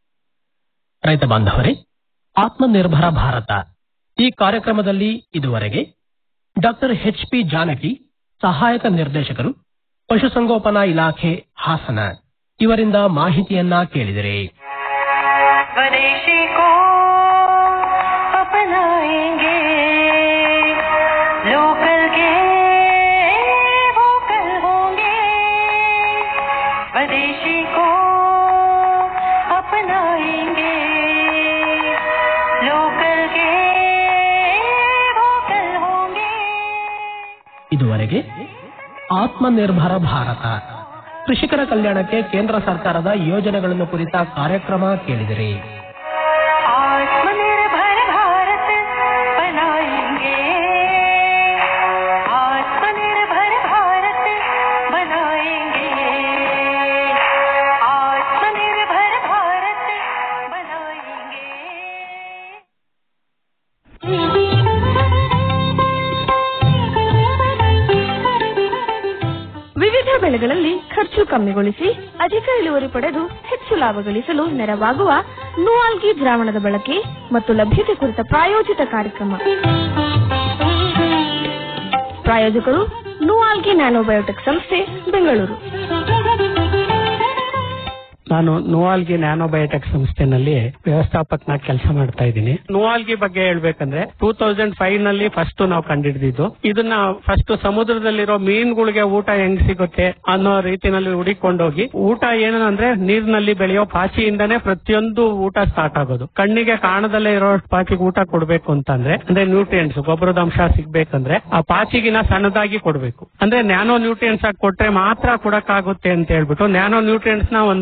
ರೈತ ಬಾಂಧವರೇ ಆತ್ಮನಿರ್ಭರ ಭಾರತ ಈ ಕಾರ್ಯಕ್ರಮದಲ್ಲಿ ಇದುವರೆಗೆ ಡಾಕ್ಟರ್ ಎಚ್ ಪಿ ಜಾನಕಿ ಸಹಾಯಕ ನಿರ್ದೇಶಕರು ಪಶುಸಂಗೋಪನಾ ಇಲಾಖೆ ಹಾಸನ ಇವರಿಂದ ಮಾಹಿತಿಯನ್ನ ಕೇಳಿದಿರಿ स्वदेशी को अपनाएंगे लोकल के वोकल होंगे स्वदेशी को अपनाएंगे लोकल के वोकल होंगे ಇದುವರೆಗೆ ಆತ್ಮನಿರ್ಭರ ಭಾರತ ಕೃಷಿಕರ ಕಲ್ಯಾಣಕ್ಕೆ ಕೇಂದ್ರ ಸರ್ಕಾರದ ಯೋಜನೆಗಳನ್ನು ಕುರಿತ ಕಾರ್ಯಕ್ರಮ ಕೇಳಿದಿರಿ आत्मनिर्भर भारत बनाएंगे आत्मनिर्भर भारत बनाएंगे आत्मनिर्भर भारत बनाएंगे ವಿವಿಧ ಬೆಳೆಗಳಲ್ಲಿ ಖರ್ಚು ಕಮ್ಮಿಗೊಳಿಸಿ ಅಧಿಕ ಇಳುವರಿ ಪಡೆದು ಹೆಚ್ಚು ಲಾಭ ಗಳಿಸಲು ನೆರವಾಗುವ ನೂಆಲ್ಗಿ ದ್ರಾವಣದ ಬಳಕೆ ಮತ್ತು ಲಭ್ಯತೆ ಕುರಿತ ಪ್ರಾಯೋಜಿತ ಕಾರ್ಯಕ್ರಮ ಪ್ರಾಯೋಜಕರು ನೂಆಲ್ಗಿ ನ್ಯಾನೋಬಯೋಟೆಕ್ ಸಂಸ್ಥೆ ಬೆಂಗಳೂರು ನಾನು ನೋವಾಲ್ಗಿ ನ್ಯಾನೋಬಯೋಟೆಕ್ ಸಂಸ್ಥೆನಲ್ಲಿ ವ್ಯವಸ್ಥಾಪಕನಾಗಿ ಕೆಲಸ ಮಾಡ್ತಾ ಇದ್ದೀನಿ ನೋವಾಲ್ಗಿ ಬಗ್ಗೆ ಹೇಳ್ಬೇಕಂದ್ರೆ ಟೂ ತೌಸಂಡ್ ಫೈವ್ ನಲ್ಲಿ ಫಸ್ಟ್ ನಾವು ಕಂಡಿಡಿದಿದ್ದು ಇದನ್ನ ಫಸ್ಟ್ ಸಮುದ್ರದಲ್ಲಿರೋ ಮೀನುಗಳಿಗೆ ಊಟ ಹೆಂಗ್ ಸಿಗುತ್ತೆ ಅನ್ನೋ ರೀತಿನಲ್ಲಿ ಹುಡಿಕೊಂಡೋಗಿ ಊಟ ಏನಂದ್ರೆ ನೀರಿನಲ್ಲಿ ಬೆಳೆಯೋ ಪಾಚಿಯಿಂದನೇ ಪ್ರತಿಯೊಂದು ಊಟ ಸ್ಟಾರ್ಟ್ ಆಗೋದು ಕಣ್ಣಿಗೆ ಕಾಣದಲ್ಲೇ ಇರೋ ಪಾಚಿಗೆ ಊಟ ಕೊಡ್ಬೇಕು ಅಂತಂದ್ರೆ ಅಂದ್ರೆ ನ್ಯೂಟ್ರಿಯೆಂಟ್ಸ್ ಗೊಬ್ಬರದ ಅಂಶ ಸಿಗ್ಬೇಕಂದ್ರೆ ಆ ಪಾಚಿಗಿನ ಸಣ್ಣದಾಗಿ ಕೊಡ್ಬೇಕು ಅಂದ್ರೆ ನ್ಯಾನೋ ನ್ಯೂಟ್ರಿಯೆಂಟ್ಸ್ ಆಗಿ ಕೊಟ್ರೆ ಮಾತ್ರ ಕೊಡಕ್ಕಾಗುತ್ತೆ ಅಂತ ಹೇಳ್ಬಿಟ್ಟು ನ್ಯಾನೋ ನ್ಯೂಟ್ರಿಯೆಂಟ್ಸ್ ನ ಒಂದು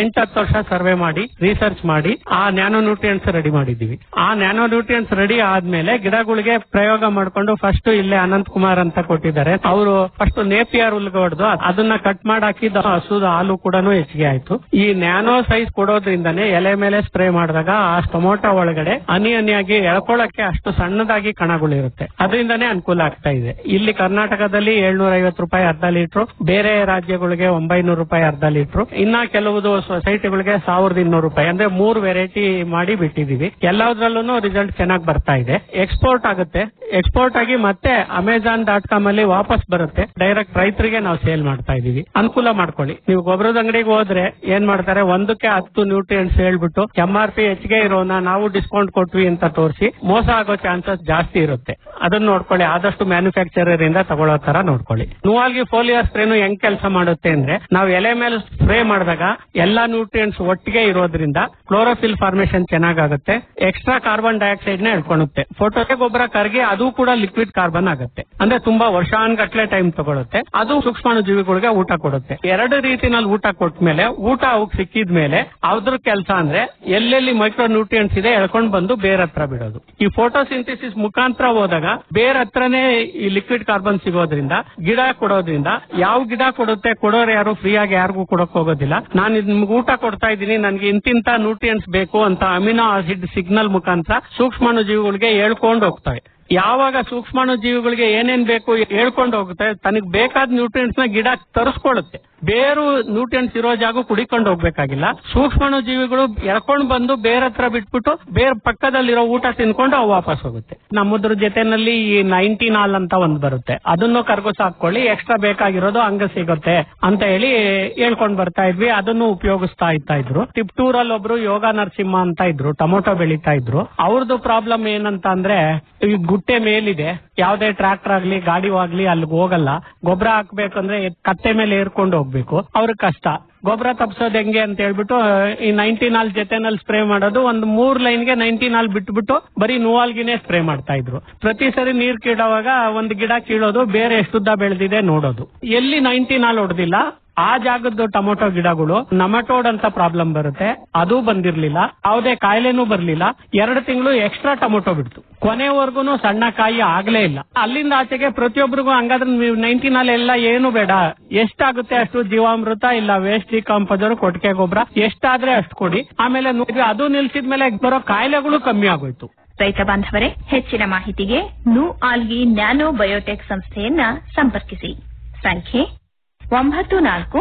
ಎಂಟು ಹತ್ತು ವರ್ಷ ಸರ್ವೆ ಮಾಡಿ ರಿಸರ್ಚ್ ಮಾಡಿ ಆ ನ್ಯಾನೋ ನ್ಯೂಟ್ರಿಯೆಂಟ್ಸ್ ರೆಡಿ ಮಾಡಿದೀವಿ ಆ ನ್ಯಾನೋ ನ್ಯೂಟ್ರಿಯೆಂಟ್ಸ್ ರೆಡಿ ಆದ್ಮೇಲೆ ಗಿಡಗಳಿಗೆ ಪ್ರಯೋಗ ಮಾಡ್ಕೊಂಡು ಫಸ್ಟ್ ಇಲ್ಲೇ ಅನಂತ್ ಕುಮಾರ್ ಅಂತ ಕೊಟ್ಟಿದ್ದಾರೆ ಅವರು ಫಸ್ಟ್ ನೇಪಿಯರ್ ಹುಲ್ಗೆ ಹೊಡೆದು ಅದನ್ನ ಕಟ್ ಮಾಡಿ ಹಾಕಿದ ಹಸುದ ಹಾಲು ಕೂಡ ಹೆಚ್ಚಿಗೆ ಆಯ್ತು ಈ ನ್ಯಾನೋ ಸೈಜ್ ಕೊಡೋದ್ರಿಂದನೇ ಎಲೆ ಮೇಲೆ ಸ್ಪ್ರೇ ಮಾಡಿದಾಗ ಆ ಟೊಮೊಟೊ ಒಳಗಡೆ ಹನಿ ಹನಿಯಾಗಿ ಎಳ್ಕೊಳಕ್ಕೆ ಅಷ್ಟು ಸಣ್ಣದಾಗಿ ಕಣಗಳಿರುತ್ತೆ ಅದರಿಂದನೇ ಅನುಕೂಲ ಆಗ್ತಾ ಇದೆ ಇಲ್ಲಿ ಕರ್ನಾಟಕದಲ್ಲಿ ಏಳ್ನೂರ ಐವತ್ತು ರೂಪಾಯಿ ಅರ್ಧ ಲೀಟ್ರು ಬೇರೆ ರಾಜ್ಯಗಳಿಗೆ ಒಂಬೈನೂರು ರೂಪಾಯಿ ಅರ್ಧ ಲೀಟ್ರು ಇನ್ನ ಕೆಲವುದು ಸೊಸೈಟಿಗಳಿಗೆ ಸಾವಿರದ ಇನ್ನೂರು ರೂಪಾಯಿ ಅಂದ್ರೆ ಮೂರು ವೆರೈಟಿ ಮಾಡಿ ಬಿಟ್ಟಿದೀವಿ ಎಲ್ಲದರಲ್ಲೂ ರಿಸಲ್ಟ್ ಚೆನ್ನಾಗಿ ಬರ್ತಾ ಇದೆ ಎಕ್ಸ್ಪೋರ್ಟ್ ಆಗುತ್ತೆ ಎಕ್ಸ್ಪೋರ್ಟ್ ಆಗಿ ಮತ್ತೆ ಅಮೆಜಾನ್ ಡಾಟ್ ಕಾಮ್ ಅಲ್ಲಿ ವಾಪಸ್ ಬರುತ್ತೆ ಡೈರೆಕ್ಟ್ ರೈತರಿಗೆ ನಾವು ಸೇಲ್ ಮಾಡ್ತಾ ಇದೀವಿ ಅನುಕೂಲ ಮಾಡ್ಕೊಳ್ಳಿ ನೀವು ಗೊಬ್ಬರದ ಅಂಗಡಿಗೆ ಹೋದ್ರೆ ಏನ್ ಮಾಡ್ತಾರೆ ಒಂದಕ್ಕೆ ಹತ್ತು ನ್ಯೂಟ್ರಿಯೆಂಟ್ಸ್ ಹೇಳ್ಬಿಟ್ಟು ಎಂ ಆರ್ ಪಿ ಹೆಚ್ಚಿಗೆ ಇರೋನ ನಾವು ಡಿಸ್ಕೌಂಟ್ ಕೊಟ್ವಿ ಅಂತ ತೋರಿಸಿ ಮೋಸ ಆಗೋ ಚಾನ್ಸಸ್ ಜಾಸ್ತಿ ಇರುತ್ತೆ ಅದನ್ನ ನೋಡ್ಕೊಳ್ಳಿ ಆದಷ್ಟು ಮ್ಯಾನುಫ್ಯಾಕ್ಚರರ್ ಇಂದ ತಗೊಳ್ಳೋ ತರ ನೋಡ್ಕೊಳ್ಳಿ ನೂವಾಗಿ ಫೋಲಿಯೋ ಸ್ಪ್ರೇನು ಹೆಂಗ್ ಕೆಲಸ ಮಾಡುತ್ತೆ ಅಂದ್ರೆ ನಾವು ಎಲೆ ಮೇಲೆ ಸ್ಪ್ರೇ ಮಾಡಿದಾಗ ಎಲ್ಲಾ ನ್ಯೂಟ್ರಿಯೆಂಟ್ಸ್ ಒಟ್ಟಿಗೆ ಇರೋದ್ರಿಂದ ಕ್ಲೋರೋಫಿಲ್ ಫಾರ್ಮೇಶನ್ ಚೆನ್ನಾಗುತ್ತೆ ಎಕ್ಸ್ಟ್ರಾ ಕಾರ್ಬನ್ ಡೈಆಕ್ಸೈಡ್ ನ ಹೇಳ್ಕೊಳುತ್ತೆ ಫೋಟೋಗೆ ಗೊಬ್ಬರ ಕರಗಿ ಅದು ಕೂಡ ಲಿಕ್ವಿಡ್ ಕಾರ್ಬನ್ ಆಗುತ್ತೆ ಅಂದ್ರೆ ತುಂಬಾ ವರ್ಷಾನ್ಗಟ್ಲೆ ಟೈಮ್ ತಗೊಳುತ್ತೆ ಅದು ಸೂಕ್ಷ್ಮಾಣು ಜೀವಿಗಳಿಗೆ ಊಟ ಕೊಡುತ್ತೆ ಎರಡು ರೀತಿನಲ್ಲಿ ಊಟ ಕೊಟ್ಮೇಲೆ ಊಟ ಅವಕ್ ಸಿಕ್ಕಿದ್ಮೇಲೆ ಅದ್ರ ಕೆಲಸ ಅಂದ್ರೆ ಎಲ್ಲೆಲ್ಲಿ ಮೈಕ್ರೋ ನ್ಯೂಟ್ರಿಯೆಂಟ್ಸ್ ಇದೆ ಎಳ್ಕೊಂಡ್ ಬಂದು ಬೇರ್ ಹತ್ರ ಬಿಡೋದು ಈ ಫೋಟೋಸಿಂಥಸಿಸ್ ಮುಖಾಂತರ ಹೋದಾಗ ಬೇರ್ ಹತ್ರನೇ ಈ ಲಿಕ್ವಿಡ್ ಕಾರ್ಬನ್ ಸಿಗೋದ್ರಿಂದ ಗಿಡ ಕೊಡೋದ್ರಿಂದ ಯಾವ ಗಿಡ ಕೊಡುತ್ತೆ ಕೊಡೋರು ಯಾರು ಫ್ರೀ ಆಗಿ ಯಾರಿಗೂ ಕೊಡಕ್ ಹೋಗೋದಿಲ್ಲ ನಾನು ಇದ್ ನಿಮ್ಗೆ ಊಟ ಕೊಡ್ತಾ ಇದ್ದೀನಿ ನನ್ಗೆ ಇಂತಿಂತ ನ್ಯೂಟ್ರಿಯೆಂಟ್ಸ್ ಬೇಕು ಅಂತ ಅಮಿನೋ ಆಸಿಡ್ ಸಿಗ್ನಲ್ ಮುಖಾಂತರ ಸೂಕ್ಷ್ಮಾಣು ಜೀವಿಗಳಿಗೆ ಹೇಳ್ಕೊಂಡು ಹೋಗ್ತವೆ ಯಾವಾಗ ಸೂಕ್ಷ್ಮಾಣು ಜೀವಿಗಳಿಗೆ ಏನೇನ್ ಬೇಕು ಹೇಳ್ಕೊಂಡು ಹೋಗುತ್ತೆ ತನಗ್ ಬೇಕಾದ ನ್ಯೂಟ್ರಿಯೆಂಟ್ಸ್ ನ ಗಿಡ ತರಿಸ್ಕೊಳ್ಳುತ್ತೆ ಬೇರು ನ್ಯೂಟ್ರಿಯೆಂಟ್ಸ್ ಇರೋ ಜಾಗ ಕುಡಿಕೊಂಡು ಹೋಗ್ಬೇಕಾಗಿಲ್ಲ ಸೂಕ್ಷ್ಮಾಣು ಜೀವಿಗಳು ಎಳ್ಕೊಂಡ್ ಬಂದು ಬೇರೆ ಹತ್ರ ಬಿಟ್ಬಿಟ್ಟು ಬೇರೆ ಪಕ್ಕದಲ್ಲಿರೋ ಊಟ ತಿನ್ಕೊಂಡು ಅವು ವಾಪಸ್ ಹೋಗುತ್ತೆ ನಮ್ಮದ್ರ ಜೊತೆನಲ್ಲಿ ಈ ನೈನ್ಟೀನ್ ಹಾಲ್ ಅಂತ ಒಂದ್ ಬರುತ್ತೆ ಅದನ್ನು ಕರ್ಗೋಸ್ ಹಾಕೊಳ್ಳಿ ಎಕ್ಸ್ಟ್ರಾ ಬೇಕಾಗಿರೋದು ಹಂಗ ಸಿಗುತ್ತೆ ಅಂತ ಹೇಳಿ ಹೇಳ್ಕೊಂಡ್ ಬರ್ತಾ ಇದ್ವಿ ಅದನ್ನು ಉಪಯೋಗಿಸ್ತಾ ಇತ್ತಾ ಇದ್ರು ಟಿಪ್ಟೂರ್ ಅಲ್ಲಿ ಒಬ್ರು ಯೋಗ ನರಸಿಂಹ ಅಂತ ಇದ್ರು ಟೊಮೊಟೊ ಬೆಳೀತಾ ಇದ್ರು ಅವ್ರದ್ದು ಪ್ರಾಬ್ಲಮ್ ಏನಂತ ಅಂದ್ರೆ ಈ ಗುಟ್ಟೆ ಮೇಲಿದೆ ಯಾವ್ದೇ ಟ್ರಾಕ್ಟರ್ ಆಗ್ಲಿ ಗಾಡಿ ಆಗ್ಲಿ ಅಲ್ಲಿಗೆ ಹೋಗಲ್ಲ ಗೊಬ್ಬರ ಹಾಕ್ಬೇಕಂದ್ರೆ ಕತ್ತೆ ಮೇಲೆ ಏರ್ಕೊಂಡು ಹೋಗ್ಬೇಕು ಅವ್ರಿಗೆ ಕಷ್ಟ ಗೊಬ್ಬರ ತಪ್ಸೋದ್ ಹೆಂಗೆ ಅಂತ ಹೇಳ್ಬಿಟ್ಟು ಈ ನೈನ್ಟೀನ್ ಹಾಲ್ ಜೊತೆನಲ್ಲಿ ಸ್ಪ್ರೇ ಮಾಡೋದು ಒಂದು ಮೂರ್ ಲೈನ್ಗೆ ನೈನ್ಟೀನ್ ಹಾಲ್ ಬಿಟ್ಬಿಟ್ಟು ಬರೀ ನೂವಾಲ್ಗಿನೇ ಸ್ಪ್ರೇ ಮಾಡ್ತಾ ಇದ್ರು ಪ್ರತಿ ಸರಿ ನೀರ್ ಕೀಳೋವಾಗ ಒಂದು ಗಿಡ ಕೀಳೋದು ಬೇರೆ ಎಷ್ಟುದ್ದ ಬೆಳೆದಿದೆ ನೋಡೋದು ಎಲ್ಲಿ ನೈನ್ಟೀನ್ ಹಾಲ್ ಹೊಡೆದಿಲ್ಲ ಆ ಜಾಗದ ಟೊಮೊಟೊ ಗಿಡಗಳು ನಮಟೋಡ್ ಅಂತ ಪ್ರಾಬ್ಲಮ್ ಬರುತ್ತೆ ಅದು ಬಂದಿರ್ಲಿಲ್ಲ ಯಾವುದೇ ಕಾಯಿಲೆನೂ ಬರ್ಲಿಲ್ಲ ಎರಡು ತಿಂಗಳು ಎಕ್ಸ್ಟ್ರಾ ಟೊಮೊಟೊ ಬಿಡ್ತು ಕೊನೆವರೆಗೂ ಸಣ್ಣ ಕಾಯಿ ಆಗ್ಲೇ ಇಲ್ಲ ಅಲ್ಲಿಂದ ಆಚೆಗೆ ಪ್ರತಿಯೊಬ್ಬರಿಗೂ ಹಂಗಾದ್ರೆ ನೀವು ನೈನ್ಟೀನ್ ಅಲ್ಲಿ ಎಲ್ಲ ಏನು ಬೇಡ ಎಷ್ಟಾಗುತ್ತೆ ಅಷ್ಟು ಜೀವಾಮೃತ ಇಲ್ಲ ವೇಸ್ಟ್ ಡಿಕಾಂಪೋಸರ್ ಕೊಟ್ಟಿಗೆ ಗೊಬ್ಬರ ಎಷ್ಟಾದ್ರೆ ಅಷ್ಟು ಕೊಡಿ ಆಮೇಲೆ ನೋಡಿ ಅದು ನಿಲ್ಸಿದ್ಮೇಲೆ ಬರೋ ಕಾಯಿಲೆಗಳು ಕಮ್ಮಿ ಆಗೋಯ್ತು ರೈತ ಬಾಂಧವರೇ ಹೆಚ್ಚಿನ ಮಾಹಿತಿಗೆ ನು ಆಲ್ಗಿ ನ್ಯಾನೋ ಬಯೋಟೆಕ್ ಸಂಸ್ಥೆಯನ್ನ ಸಂಪರ್ಕಿಸಿ ಸಂಖ್ಯೆ ಒಂಬತ್ತು ನಾಲ್ಕು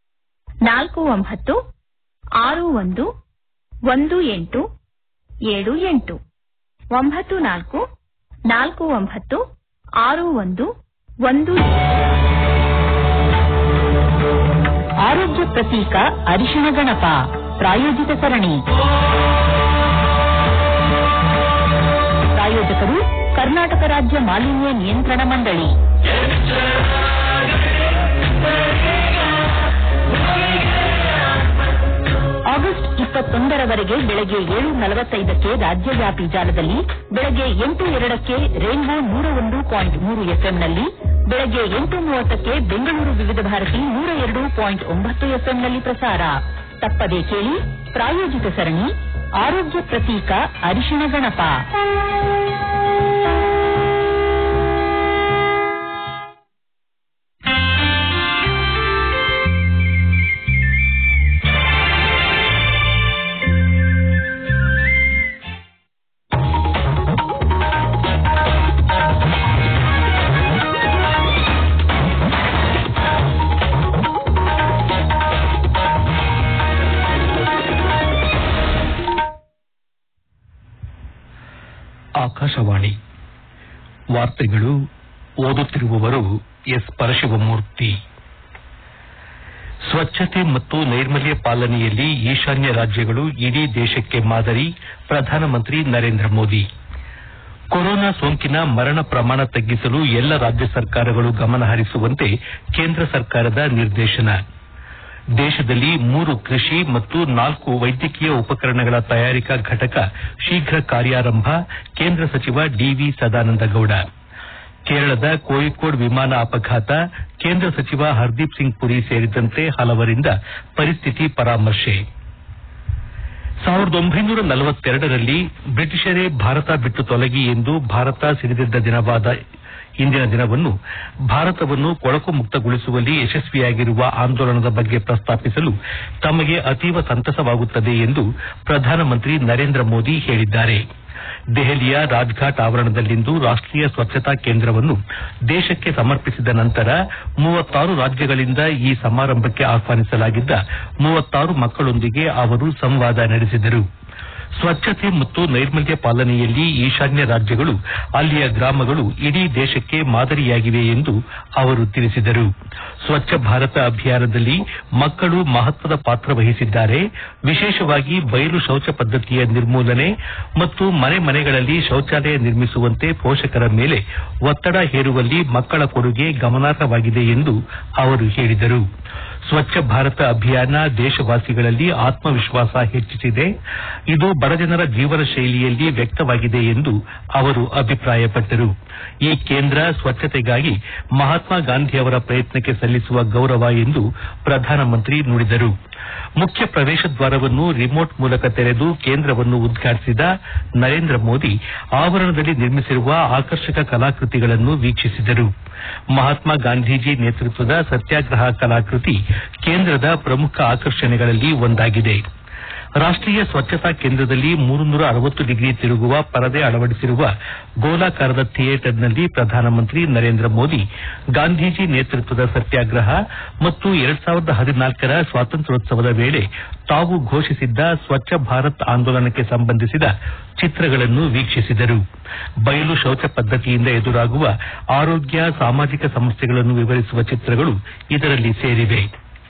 ನಾಲ್ಕು ಒಂಬತ್ತು ಆರು ಒಂದು ಒಂದು ಎಂಟು ಏಳು ಎಂಟು ಒಂಬತ್ತು ನಾಲ್ಕು ನಾಲ್ಕು ಒಂಬತ್ತು ಆರು ಒಂದು ಒಂದು ಆರೋಗ್ಯ ಪ್ರತೀಕ ಅರಿಶಿಣ ಗಣಪ ಪ್ರಾಯೋಜಿತ ಸರಣಿ ಪ್ರಾಯೋಜಕರು ಕರ್ನಾಟಕ ರಾಜ್ಯ ಮಾಲಿನ್ಯ ನಿಯಂತ್ರಣ ಮಂಡಳಿ ಆಗಸ್ಟ್ ಇಪ್ಪತ್ತೊಂದರವರೆಗೆ ಬೆಳಗ್ಗೆ ಏಳು ನಲವತ್ತೈದಕ್ಕೆ ರಾಜ್ಯವ್ಯಾಪಿ ಜಾಲದಲ್ಲಿ ಬೆಳಗ್ಗೆ ಎಂಟು ಎರಡಕ್ಕೆ ರೇನ್ಬೋ ನೂರ ಒಂದು ಪಾಯಿಂಟ್ ಮೂರು ಎಫ್ಎಂನಲ್ಲಿ ಬೆಳಗ್ಗೆ ಎಂಟು ಮೂವತ್ತಕ್ಕೆ ಬೆಂಗಳೂರು ವಿವಿಧ ಭಾರತಿ ನೂರ ಎರಡು ಪಾಯಿಂಟ್ ಒಂಬತ್ತು ಎಫ್ಎಂನಲ್ಲಿ ಪ್ರಸಾರ ತಪ್ಪದೇ ಕೇಳಿ ಪ್ರಾಯೋಜಿತ ಸರಣಿ ಆರೋಗ್ಯ ಪ್ರತೀಕ ಅರಿಶಿಣ ಗಣಪ ಆಕಾಶವಾಣಿ ವಾರ್ತೆಗಳು ಓದುತ್ತಿರುವವರು ಎಸ್ ಪರಶಿವಮೂರ್ತಿ ಸ್ವಚ್ಛತೆ ಮತ್ತು ನೈರ್ಮಲ್ಯ ಪಾಲನೆಯಲ್ಲಿ ಈಶಾನ್ಯ ರಾಜ್ಯಗಳು ಇಡೀ ದೇಶಕ್ಕೆ ಮಾದರಿ ಪ್ರಧಾನಮಂತ್ರಿ ನರೇಂದ್ರ ಮೋದಿ ಕೊರೋನಾ ಸೋಂಕಿನ ಮರಣ ಪ್ರಮಾಣ ತಗ್ಗಿಸಲು ಎಲ್ಲ ರಾಜ್ಯ ಸರ್ಕಾರಗಳು ಗಮನ ಹರಿಸುವಂತೆ ಕೇಂದ್ರ ಸರ್ಕಾರದ ನಿರ್ದೇಶನ ದೇಶದಲ್ಲಿ ಮೂರು ಕೃಷಿ ಮತ್ತು ನಾಲ್ಕು ವೈದ್ಯಕೀಯ ಉಪಕರಣಗಳ ತಯಾರಿಕಾ ಘಟಕ ಶೀಘ್ರ ಕಾರ್ಯಾರಂಭ ಕೇಂದ್ರ ಸಚಿವ ಡಿವಿ ಸದಾನಂದ ಗೌಡ ಕೇರಳದ ಕೋಯಿಕೋಡ್ ವಿಮಾನ ಅಪಘಾತ ಕೇಂದ್ರ ಸಚಿವ ಹರ್ದೀಪ್ ಸಿಂಗ್ ಪುರಿ ಸೇರಿದಂತೆ ಹಲವರಿಂದ ಪರಿಸ್ಥಿತಿ ಪರಾಮರ್ಶೆ ಸಾವಿರದ ಒಂಬೈನೂರ ನಲವತ್ತೆರಡರಲ್ಲಿ ಬ್ರಿಟಿಷರೇ ಭಾರತ ಬಿಟ್ಟು ತೊಲಗಿ ಎಂದು ಭಾರತ ಸಿಡಿದೆದ್ದ ದಿನವಾದ ಇಂದಿನ ದಿನವನ್ನು ಭಾರತವನ್ನು ಕೊಳಕು ಮುಕ್ತಗೊಳಿಸುವಲ್ಲಿ ಯಶಸ್ವಿಯಾಗಿರುವ ಆಂದೋಲನದ ಬಗ್ಗೆ ಪ್ರಸ್ತಾಪಿಸಲು ತಮಗೆ ಅತೀವ ಸಂತಸವಾಗುತ್ತದೆ ಎಂದು ಪ್ರಧಾನಮಂತ್ರಿ ನರೇಂದ್ರ ಮೋದಿ ಹೇಳಿದ್ದಾರೆ ದೆಹಲಿಯ ರಾಜ್ಘಾಟ್ ಆವರಣದಲ್ಲಿಂದು ರಾಷ್ಟೀಯ ಸ್ವಚ್ಛತಾ ಕೇಂದ್ರವನ್ನು ದೇಶಕ್ಕೆ ಸಮರ್ಪಿಸಿದ ನಂತರ ಮೂವತ್ತಾರು ರಾಜ್ಯಗಳಿಂದ ಈ ಸಮಾರಂಭಕ್ಕೆ ಆಹ್ವಾನಿಸಲಾಗಿದ್ದ ಮೂವತ್ತಾರು ಮಕ್ಕಳೊಂದಿಗೆ ಅವರು ಸಂವಾದ ನಡೆಸಿದರು ಸ್ವಚ್ಛತೆ ಮತ್ತು ನೈರ್ಮಲ್ಯ ಪಾಲನೆಯಲ್ಲಿ ಈಶಾನ್ಯ ರಾಜ್ಯಗಳು ಅಲ್ಲಿಯ ಗ್ರಾಮಗಳು ಇಡೀ ದೇಶಕ್ಕೆ ಮಾದರಿಯಾಗಿವೆ ಎಂದು ಅವರು ತಿಳಿಸಿದರು ಸ್ವಚ್ಛ ಭಾರತ ಅಭಿಯಾನದಲ್ಲಿ ಮಕ್ಕಳು ಮಹತ್ವದ ಪಾತ್ರ ವಹಿಸಿದ್ದಾರೆ ವಿಶೇಷವಾಗಿ ಬಯಲು ಶೌಚ ಪದ್ಧತಿಯ ನಿರ್ಮೂಲನೆ ಮತ್ತು ಮನೆ ಮನೆಗಳಲ್ಲಿ ಶೌಚಾಲಯ ನಿರ್ಮಿಸುವಂತೆ ಪೋಷಕರ ಮೇಲೆ ಒತ್ತಡ ಹೇರುವಲ್ಲಿ ಮಕ್ಕಳ ಕೊಡುಗೆ ಗಮನಾರ್ಹವಾಗಿದೆ ಎಂದು ಅವರು ಹೇಳಿದರು ಸ್ವಚ್ಛ ಭಾರತ ಅಭಿಯಾನ ದೇಶವಾಸಿಗಳಲ್ಲಿ ಆತ್ಮವಿಶ್ವಾಸ ಹೆಚ್ಚಿಸಿದೆ ಇದು ಬಡಜನರ ಜೀವನ ಶೈಲಿಯಲ್ಲಿ ವ್ಯಕ್ತವಾಗಿದೆ ಎಂದು ಅವರು ಅಭಿಪ್ರಾಯಪಟ್ಟರು ಈ ಕೇಂದ್ರ ಸ್ವಚ್ಛತೆಗಾಗಿ ಮಹಾತ್ಮ ಗಾಂಧಿಯವರ ಪ್ರಯತ್ನಕ್ಕೆ ಸಲ್ಲಿಸುವ ಗೌರವ ಎಂದು ಪ್ರಧಾನಮಂತ್ರಿ ನುಡಿದರು ಮುಖ್ಯ ಪ್ರವೇಶ ದ್ವಾರವನ್ನು ರಿಮೋಟ್ ಮೂಲಕ ತೆರೆದು ಕೇಂದ್ರವನ್ನು ಉದ್ಘಾಟಿಸಿದ ನರೇಂದ್ರ ಮೋದಿ ಆವರಣದಲ್ಲಿ ನಿರ್ಮಿಸಿರುವ ಆಕರ್ಷಕ ಕಲಾಕೃತಿಗಳನ್ನು ವೀಕ್ಷಿಸಿದರು ಮಹಾತ್ಮ ಗಾಂಧೀಜಿ ನೇತೃತ್ವದ ಸತ್ಯಾಗ್ರಹ ಕಲಾಕೃತಿ ಕೇಂದ್ರದ ಪ್ರಮುಖ ಆಕರ್ಷಣೆಗಳಲ್ಲಿ ಒಂದಾಗಿದೆ ರಾಷ್ಟೀಯ ಸ್ವಚ್ಛತಾ ಕೇಂದ್ರದಲ್ಲಿ ಮೂರುನೂರ ಅರವತ್ತು ಡಿಗ್ರಿ ತಿರುಗುವ ಪರದೆ ಅಳವಡಿಸಿರುವ ಗೋಲಾಕಾರದ ಥಿಯೇಟರ್ನಲ್ಲಿ ಪ್ರಧಾನಮಂತ್ರಿ ನರೇಂದ್ರ ಮೋದಿ ಗಾಂಧೀಜಿ ನೇತೃತ್ವದ ಸತ್ಯಾಗ್ರಹ ಮತ್ತು ಎರಡ್ ಸಾವಿರದ ಹದಿನಾಲ್ಕರ ಸ್ವಾತಂತ್ರ್ಯೋತ್ಸವದ ವೇಳೆ ತಾವು ಘೋಷಿಸಿದ್ದ ಸ್ವಚ್ಛ ಭಾರತ್ ಆಂದೋಲನಕ್ಕೆ ಸಂಬಂಧಿಸಿದ ಚಿತ್ರಗಳನ್ನು ವೀಕ್ಷಿಸಿದರು ಬಯಲು ಶೌಚ ಪದ್ಧತಿಯಿಂದ ಎದುರಾಗುವ ಆರೋಗ್ಯ ಸಾಮಾಜಿಕ ಸಮಸ್ಯೆಗಳನ್ನು ವಿವರಿಸುವ ಚಿತ್ರಗಳು ಇದರಲ್ಲಿ ಸೇರಿವೆ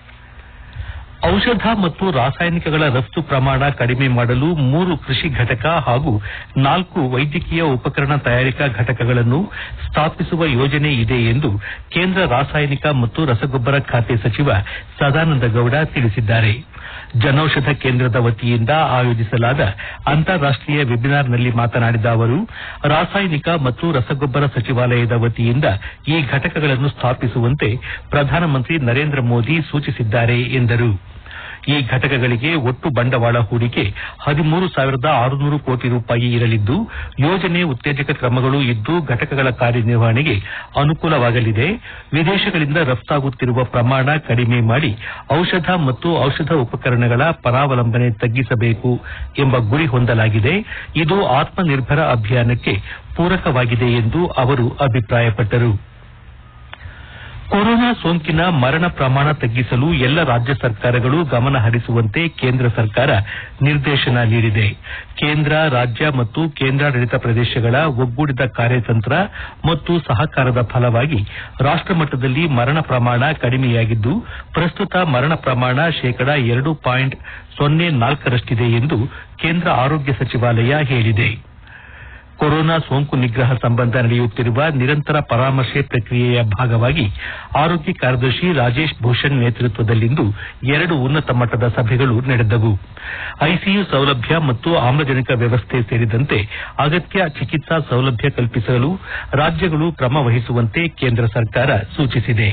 ಔಷಧ ಮತ್ತು ರಾಸಾಯನಿಕಗಳ ರಫ್ತು ಪ್ರಮಾಣ ಕಡಿಮೆ ಮಾಡಲು ಮೂರು ಕೃಷಿ ಘಟಕ ಹಾಗೂ ನಾಲ್ಕು ವೈದ್ಯಕೀಯ ಉಪಕರಣ ತಯಾರಿಕಾ ಘಟಕಗಳನ್ನು ಸ್ಥಾಪಿಸುವ ಯೋಜನೆ ಇದೆ ಎಂದು ಕೇಂದ್ರ ರಾಸಾಯನಿಕ ಮತ್ತು ರಸಗೊಬ್ಬರ ಖಾತೆ ಸಚಿವ ಸದಾನಂದ ಗೌಡ ತಿಳಿಸಿದ್ದಾರೆ ಜನೌಷಧ ಕೇಂದ್ರದ ವತಿಯಿಂದ ಆಯೋಜಿಸಲಾದ ಅಂತಾರಾಷ್ಟೀಯ ವೆಬಿನಾರ್ನಲ್ಲಿ ಮಾತನಾಡಿದ ಅವರು ರಾಸಾಯನಿಕ ಮತ್ತು ರಸಗೊಬ್ಬರ ಸಚಿವಾಲಯದ ವತಿಯಿಂದ ಈ ಘಟಕಗಳನ್ನು ಸ್ಥಾಪಿಸುವಂತೆ ಪ್ರಧಾನಮಂತ್ರಿ ನರೇಂದ್ರ ಮೋದಿ ಸೂಚಿಸಿದ್ದಾರೆ ಎಂದರು ಈ ಘಟಕಗಳಿಗೆ ಒಟ್ಟು ಬಂಡವಾಳ ಹೂಡಿಕೆ ಹದಿಮೂರು ಸಾವಿರದ ಆರುನೂರು ಕೋಟಿ ರೂಪಾಯಿ ಇರಲಿದ್ದು ಯೋಜನೆ ಉತ್ತೇಜಕ ಕ್ರಮಗಳು ಇದ್ದು ಘಟಕಗಳ ಕಾರ್ಯನಿರ್ವಹಣೆಗೆ ಅನುಕೂಲವಾಗಲಿದೆ ವಿದೇಶಗಳಿಂದ ರಫ್ತಾಗುತ್ತಿರುವ ಪ್ರಮಾಣ ಕಡಿಮೆ ಮಾಡಿ ಔಷಧ ಮತ್ತು ಔಷಧ ಉಪಕರಣಗಳ ಪರಾವಲಂಬನೆ ತಗ್ಗಿಸಬೇಕು ಎಂಬ ಗುರಿ ಹೊಂದಲಾಗಿದೆ ಇದು ಆತ್ಮನಿರ್ಭರ ಅಭಿಯಾನಕ್ಕೆ ಪೂರಕವಾಗಿದೆ ಎಂದು ಅವರು ಅಭಿಪ್ರಾಯಪಟ್ಟರು ಕೊರೋನಾ ಸೋಂಕಿನ ಮರಣ ಪ್ರಮಾಣ ತಗ್ಗಿಸಲು ಎಲ್ಲ ರಾಜ್ಯ ಸರ್ಕಾರಗಳು ಗಮನ ಹರಿಸುವಂತೆ ಕೇಂದ್ರ ಸರ್ಕಾರ ನಿರ್ದೇಶನ ನೀಡಿದೆ ಕೇಂದ್ರ ರಾಜ್ಯ ಮತ್ತು ಕೇಂದ್ರಾಡಳಿತ ಪ್ರದೇಶಗಳ ಒಗ್ಗೂಡಿದ ಕಾರ್ಯತಂತ್ರ ಮತ್ತು ಸಹಕಾರದ ಫಲವಾಗಿ ರಾಷ್ಟಮಟ್ಟದಲ್ಲಿ ಮರಣ ಪ್ರಮಾಣ ಕಡಿಮೆಯಾಗಿದ್ದು ಪ್ರಸ್ತುತ ಮರಣ ಪ್ರಮಾಣ ಶೇಕಡ ಎರಡು ಪಾಯಿಂಟ್ ಸೊನ್ನೆ ನಾಲ್ಕರಷ್ಟಿದೆ ಎಂದು ಕೇಂದ್ರ ಆರೋಗ್ಯ ಸಚಿವಾಲಯ ಹೇಳಿದೆ ಕೊರೋನಾ ಸೋಂಕು ನಿಗ್ರಹ ಸಂಬಂಧ ನಡೆಯುತ್ತಿರುವ ನಿರಂತರ ಪರಾಮರ್ಶೆ ಪ್ರಕ್ರಿಯೆಯ ಭಾಗವಾಗಿ ಆರೋಗ್ಯ ಕಾರ್ಯದರ್ಶಿ ರಾಜೇಶ್ ಭೂಷಣ್ ನೇತೃತ್ವದಲ್ಲಿಂದು ಎರಡು ಉನ್ನತ ಮಟ್ಟದ ಸಭೆಗಳು ನಡೆದವು ಐಸಿಯು ಸೌಲಭ್ಯ ಮತ್ತು ಆಮ್ಲಜನಕ ವ್ಯವಸ್ಥೆ ಸೇರಿದಂತೆ ಅಗತ್ಯ ಚಿಕಿತ್ಸಾ ಸೌಲಭ್ಯ ಕಲ್ಪಿಸಲು ರಾಜ್ಯಗಳು ಕ್ರಮ ವಹಿಸುವಂತೆ ಕೇಂದ್ರ ಸರ್ಕಾರ ಸೂಚಿಸಿದೆ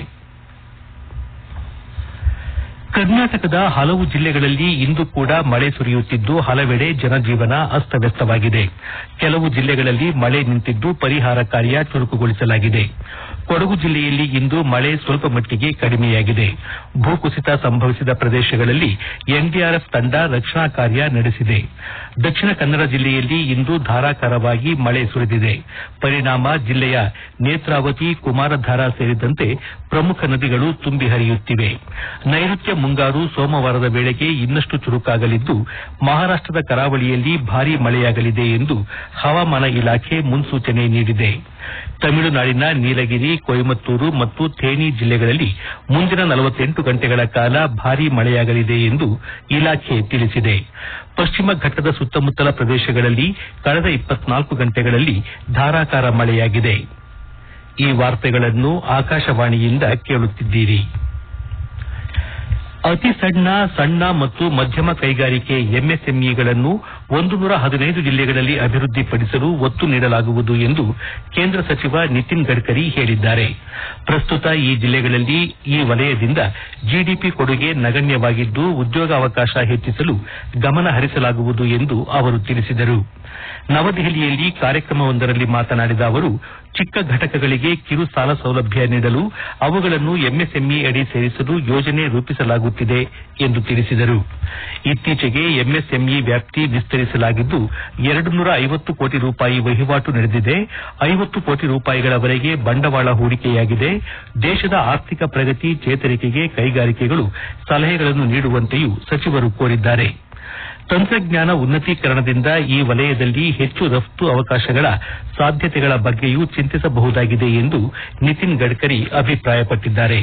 ಕರ್ನಾಟಕದ ಹಲವು ಜಿಲ್ಲೆಗಳಲ್ಲಿ ಇಂದು ಕೂಡ ಮಳೆ ಸುರಿಯುತ್ತಿದ್ದು ಹಲವೆಡೆ ಜನಜೀವನ ಅಸ್ತವ್ಯಸ್ತವಾಗಿದೆ ಕೆಲವು ಜಿಲ್ಲೆಗಳಲ್ಲಿ ಮಳೆ ನಿಂತಿದ್ದು ಪರಿಹಾರ ಕಾರ್ಯ ಚುರುಕುಗೊಳಿಸಲಾಗಿದೆ ಕೊಡಗು ಜಿಲ್ಲೆಯಲ್ಲಿ ಇಂದು ಮಳೆ ಸ್ವಲ್ಪ ಮಟ್ಟಿಗೆ ಕಡಿಮೆಯಾಗಿದೆ ಭೂಕುಸಿತ ಸಂಭವಿಸಿದ ಪ್ರದೇಶಗಳಲ್ಲಿ ಎನ್ಡಿಆರ್ಎಫ್ ತಂಡ ರಕ್ಷಣಾ ಕಾರ್ಯ ನಡೆಸಿದೆ ದಕ್ಷಿಣ ಕನ್ನಡ ಜಿಲ್ಲೆಯಲ್ಲಿ ಇಂದು ಧಾರಾಕಾರವಾಗಿ ಮಳೆ ಸುರಿದಿದೆ ಪರಿಣಾಮ ಜಿಲ್ಲೆಯ ನೇತ್ರಾವತಿ ಕುಮಾರಧಾರಾ ಸೇರಿದಂತೆ ಪ್ರಮುಖ ನದಿಗಳು ತುಂಬಿ ಹರಿಯುತ್ತಿವೆ ನೈಋತ್ಯ ಮುಂಗಾರು ಸೋಮವಾರದ ವೇಳೆಗೆ ಇನ್ನಷ್ಟು ಚುರುಕಾಗಲಿದ್ದು ಮಹಾರಾಷ್ಟದ ಕರಾವಳಿಯಲ್ಲಿ ಭಾರೀ ಮಳೆಯಾಗಲಿದೆ ಎಂದು ಹವಾಮಾನ ಇಲಾಖೆ ಮುನ್ಸೂಚನೆ ನೀಡಿದೆ ತಮಿಳುನಾಡಿನ ನೀಲಗಿರಿ ಕೊಯಮತ್ತೂರು ಮತ್ತು ಥೇನಿ ಜಿಲ್ಲೆಗಳಲ್ಲಿ ಮುಂದಿನ ನಲವತ್ತೆಂಟು ಗಂಟೆಗಳ ಕಾಲ ಭಾರೀ ಮಳೆಯಾಗಲಿದೆ ಎಂದು ಇಲಾಖೆ ತಿಳಿಸಿದೆ ಪಶ್ಚಿಮ ಘಟ್ಟದ ಸುತ್ತಮುತ್ತಲ ಪ್ರದೇಶಗಳಲ್ಲಿ ಕಳೆದ ಇಪ್ಪತ್ನಾಲ್ಕು ಗಂಟೆಗಳಲ್ಲಿ ಧಾರಾಕಾರ ಮಳೆಯಾಗಿದೆ ಈ ವಾರ್ತೆಗಳನ್ನು ಆಕಾಶವಾಣಿಯಿಂದ ಕೇಳುತ್ತಿದ್ದೀರಿ ಅತಿ ಸಣ್ಣ ಸಣ್ಣ ಮತ್ತು ಮಧ್ಯಮ ಕೈಗಾರಿಕೆ ಎಂಎಸ್ಎಂಇಗಳನ್ನು ಒಂದು ನೂರ ಹದಿನೈದು ಜಿಲ್ಲೆಗಳಲ್ಲಿ ಅಭಿವೃದ್ಧಿಪಡಿಸಲು ಒತ್ತು ನೀಡಲಾಗುವುದು ಎಂದು ಕೇಂದ್ರ ಸಚಿವ ನಿತಿನ್ ಗಡ್ಕರಿ ಹೇಳಿದ್ದಾರೆ ಪ್ರಸ್ತುತ ಈ ಜಿಲ್ಲೆಗಳಲ್ಲಿ ಈ ವಲಯದಿಂದ ಜಿಡಿಪಿ ಕೊಡುಗೆ ನಗಣ್ಯವಾಗಿದ್ದು ಉದ್ಯೋಗಾವಕಾಶ ಹೆಚ್ಚಿಸಲು ಗಮನ ಹರಿಸಲಾಗುವುದು ಎಂದು ಅವರು ತಿಳಿಸಿದರು ನವದೆಹಲಿಯಲ್ಲಿ ಕಾರ್ಯಕ್ರಮವೊಂದರಲ್ಲಿ ಮಾತನಾಡಿದ ಅವರು ಚಿಕ್ಕ ಘಟಕಗಳಿಗೆ ಕಿರು ಸಾಲ ಸೌಲಭ್ಯ ನೀಡಲು ಅವುಗಳನ್ನು ಎಂಎಸ್ಎಂಇ ಅಡಿ ಸೇರಿಸಲು ಯೋಜನೆ ರೂಪಿಸಲಾಗುತ್ತಿದೆ ಎಂದು ತಿಳಿಸಿದರು ಇತ್ತೀಚೆಗೆ ಎಂಎಸ್ಎಂಇ ವ್ಯಾಪ್ತಿ ವಿಸ್ತರಿಸಲಾಗಿದ್ದು ಎರಡು ನೂರ ಐವತ್ತು ಕೋಟಿ ರೂಪಾಯಿ ವಹಿವಾಟು ನಡೆದಿದೆ ಐವತ್ತು ಕೋಟಿ ರೂಪಾಯಿಗಳವರೆಗೆ ಬಂಡವಾಳ ಹೂಡಿಕೆಯಾಗಿದೆ ದೇಶದ ಆರ್ಥಿಕ ಪ್ರಗತಿ ಚೇತರಿಕೆಗೆ ಕೈಗಾರಿಕೆಗಳು ಸಲಹೆಗಳನ್ನು ನೀಡುವಂತೆಯೂ ಸಚಿವರು ಕೋರಿದ್ದಾರೆ ತಂತ್ರಜ್ಞಾನ ಉನ್ನತೀಕರಣದಿಂದ ಈ ವಲಯದಲ್ಲಿ ಹೆಚ್ಚು ರಫ್ತು ಅವಕಾಶಗಳ ಸಾಧ್ಯತೆಗಳ ಬಗ್ಗೆಯೂ ಚಿಂತಿಸಬಹುದಾಗಿದೆ ಎಂದು ನಿತಿನ್ ಗಡ್ಕರಿ ಅಭಿಪ್ರಾಯಪಟ್ಟಿದ್ದಾರೆ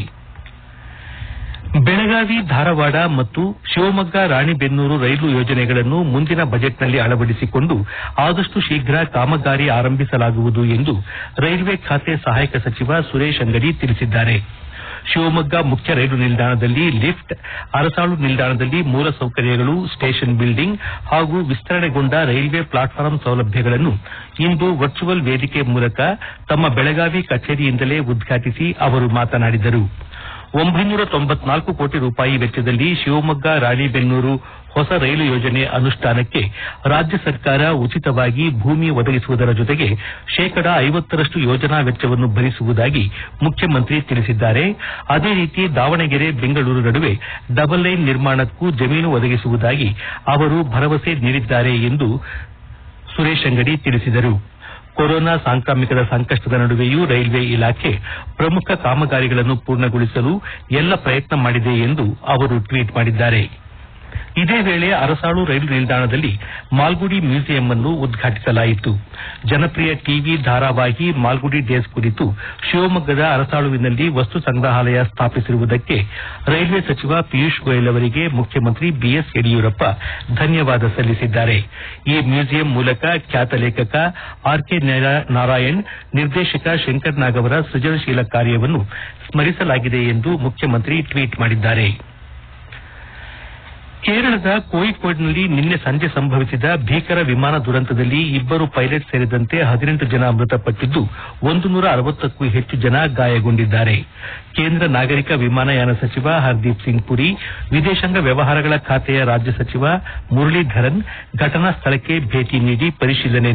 ಬೆಳಗಾವಿ ಧಾರವಾಡ ಮತ್ತು ಶಿವಮೊಗ್ಗ ರಾಣಿಬೆನ್ನೂರು ರೈಲು ಯೋಜನೆಗಳನ್ನು ಮುಂದಿನ ಬಜೆಟ್ನಲ್ಲಿ ಅಳವಡಿಸಿಕೊಂಡು ಆದಷ್ಟು ಶೀಘ್ರ ಕಾಮಗಾರಿ ಆರಂಭಿಸಲಾಗುವುದು ಎಂದು ರೈಲ್ವೆ ಖಾತೆ ಸಹಾಯಕ ಸಚಿವ ಸುರೇಶ್ ಅಂಗಡಿ ತಿಳಿಸಿದ್ದಾರೆ ಶಿವಮೊಗ್ಗ ಮುಖ್ಯ ರೈಲು ನಿಲ್ದಾಣದಲ್ಲಿ ಲಿಫ್ಟ್ ಅರಸಾಳು ನಿಲ್ದಾಣದಲ್ಲಿ ಮೂಲಸೌಕರ್ಯಗಳು ಸ್ಟೇಷನ್ ಬಿಲ್ಡಿಂಗ್ ಹಾಗೂ ವಿಸ್ತರಣೆಗೊಂಡ ರೈಲ್ವೆ ಪ್ಲಾಟ್ಫಾರಂ ಸೌಲಭ್ಯಗಳನ್ನು ಇಂದು ವರ್ಚುವಲ್ ವೇದಿಕೆ ಮೂಲಕ ತಮ್ಮ ಬೆಳಗಾವಿ ಕಚೇರಿಯಿಂದಲೇ ಉದ್ಘಾಟಿಸಿ ಅವರು ಮಾತನಾಡಿದರು ಒಂಬೈನೂರ ತೊಂಬತ್ನಾಲ್ಕು ಕೋಟಿ ರೂಪಾಯಿ ವೆಚ್ಚದಲ್ಲಿ ಶಿವಮೊಗ್ಗ ರಾಣಿಬೆನ್ನೂರು ಹೊಸ ರೈಲು ಯೋಜನೆ ಅನುಷ್ಠಾನಕ್ಕೆ ರಾಜ್ಯ ಸರ್ಕಾರ ಉಚಿತವಾಗಿ ಭೂಮಿ ಒದಗಿಸುವುದರ ಜೊತೆಗೆ ಶೇಕಡ ಐವತ್ತರಷ್ಟು ಯೋಜನಾ ವೆಚ್ಚವನ್ನು ಭರಿಸುವುದಾಗಿ ಮುಖ್ಯಮಂತ್ರಿ ತಿಳಿಸಿದ್ದಾರೆ ಅದೇ ರೀತಿ ದಾವಣಗೆರೆ ಬೆಂಗಳೂರು ನಡುವೆ ಡಬಲ್ ಲೈನ್ ನಿರ್ಮಾಣಕ್ಕೂ ಜಮೀನು ಒದಗಿಸುವುದಾಗಿ ಅವರು ಭರವಸೆ ನೀಡಿದ್ದಾರೆ ಎಂದು ಸುರೇಶ್ ಅಂಗಡಿ ತಿಳಿಸಿದರು ಕೊರೋನಾ ಸಾಂಕ್ರಾಮಿಕದ ಸಂಕಷ್ಟದ ನಡುವೆಯೂ ರೈಲ್ವೆ ಇಲಾಖೆ ಪ್ರಮುಖ ಕಾಮಗಾರಿಗಳನ್ನು ಪೂರ್ಣಗೊಳಿಸಲು ಎಲ್ಲ ಪ್ರಯತ್ನ ಮಾಡಿದೆ ಎಂದು ಅವರು ಟ್ವೀಟ್ ಮಾಡಿದ್ದಾರೆ ಇದೇ ವೇಳೆ ಅರಸಾಳು ರೈಲು ನಿಲ್ದಾಣದಲ್ಲಿ ಮಾಲ್ಗುಡಿ ಮ್ಯೂಸಿಯಂ ಅನ್ನು ಉದ್ಘಾಟಿಸಲಾಯಿತು ಜನಪ್ರಿಯ ಟಿವಿ ಧಾರಾವಾಹಿ ಮಾಲ್ಗುಡಿ ಡೇಸ್ ಕುರಿತು ಶಿವಮೊಗ್ಗದ ಅರಸಾಳುವಿನಲ್ಲಿ ವಸ್ತು ಸಂಗ್ರಹಾಲಯ ಸ್ಥಾಪಿಸಿರುವುದಕ್ಕೆ ರೈಲ್ವೆ ಸಚಿವ ಪಿಯೂಷ್ ಗೋಯಲ್ ಅವರಿಗೆ ಮುಖ್ಯಮಂತ್ರಿ ಬಿಎಸ್ ಯಡಿಯೂರಪ್ಪ ಧನ್ಯವಾದ ಸಲ್ಲಿಸಿದ್ದಾರೆ ಈ ಮ್ಯೂಸಿಯಂ ಮೂಲಕ ಖ್ಯಾತ ಲೇಖಕ ಆರ್ ಕೆ ನಾರಾಯಣ್ ನಿರ್ದೇಶಕ ಶಂಕರ್ ನಾಗ್ ಅವರ ಸೃಜನಶೀಲ ಕಾರ್ಯವನ್ನು ಸ್ಮರಿಸಲಾಗಿದೆ ಎಂದು ಮುಖ್ಯಮಂತ್ರಿ ಟ್ವೀಟ್ ಮಾಡಿದ್ದಾರೆ ಕೇರಳದ ಕೋಯಿಕೋಡ್ನಲ್ಲಿ ನಿನ್ನೆ ಸಂಜೆ ಸಂಭವಿಸಿದ ಭೀಕರ ವಿಮಾನ ದುರಂತದಲ್ಲಿ ಇಬ್ಬರು ಪೈಲಟ್ ಸೇರಿದಂತೆ ಹದಿನೆಂಟು ಜನ ಮೃತಪಟ್ಟಿದ್ದು ಒಂದು ನೂರ ಅರವತ್ತಕ್ಕೂ ಹೆಚ್ಚು ಜನ ಗಾಯಗೊಂಡಿದ್ದಾರೆ ಕೇಂದ್ರ ನಾಗರಿಕ ವಿಮಾನಯಾನ ಸಚಿವ ಹರ್ದೀಪ್ ಸಿಂಗ್ ಪುರಿ ವಿದೇಶಾಂಗ ವ್ಯವಹಾರಗಳ ಖಾತೆಯ ರಾಜ್ಯ ಸಚಿವ ಮುರಳೀಧರನ್ ಘಟನಾ ಸ್ಥಳಕ್ಕೆ ಭೇಟಿ ನೀಡಿ ಪರಿಶೀಲನೆ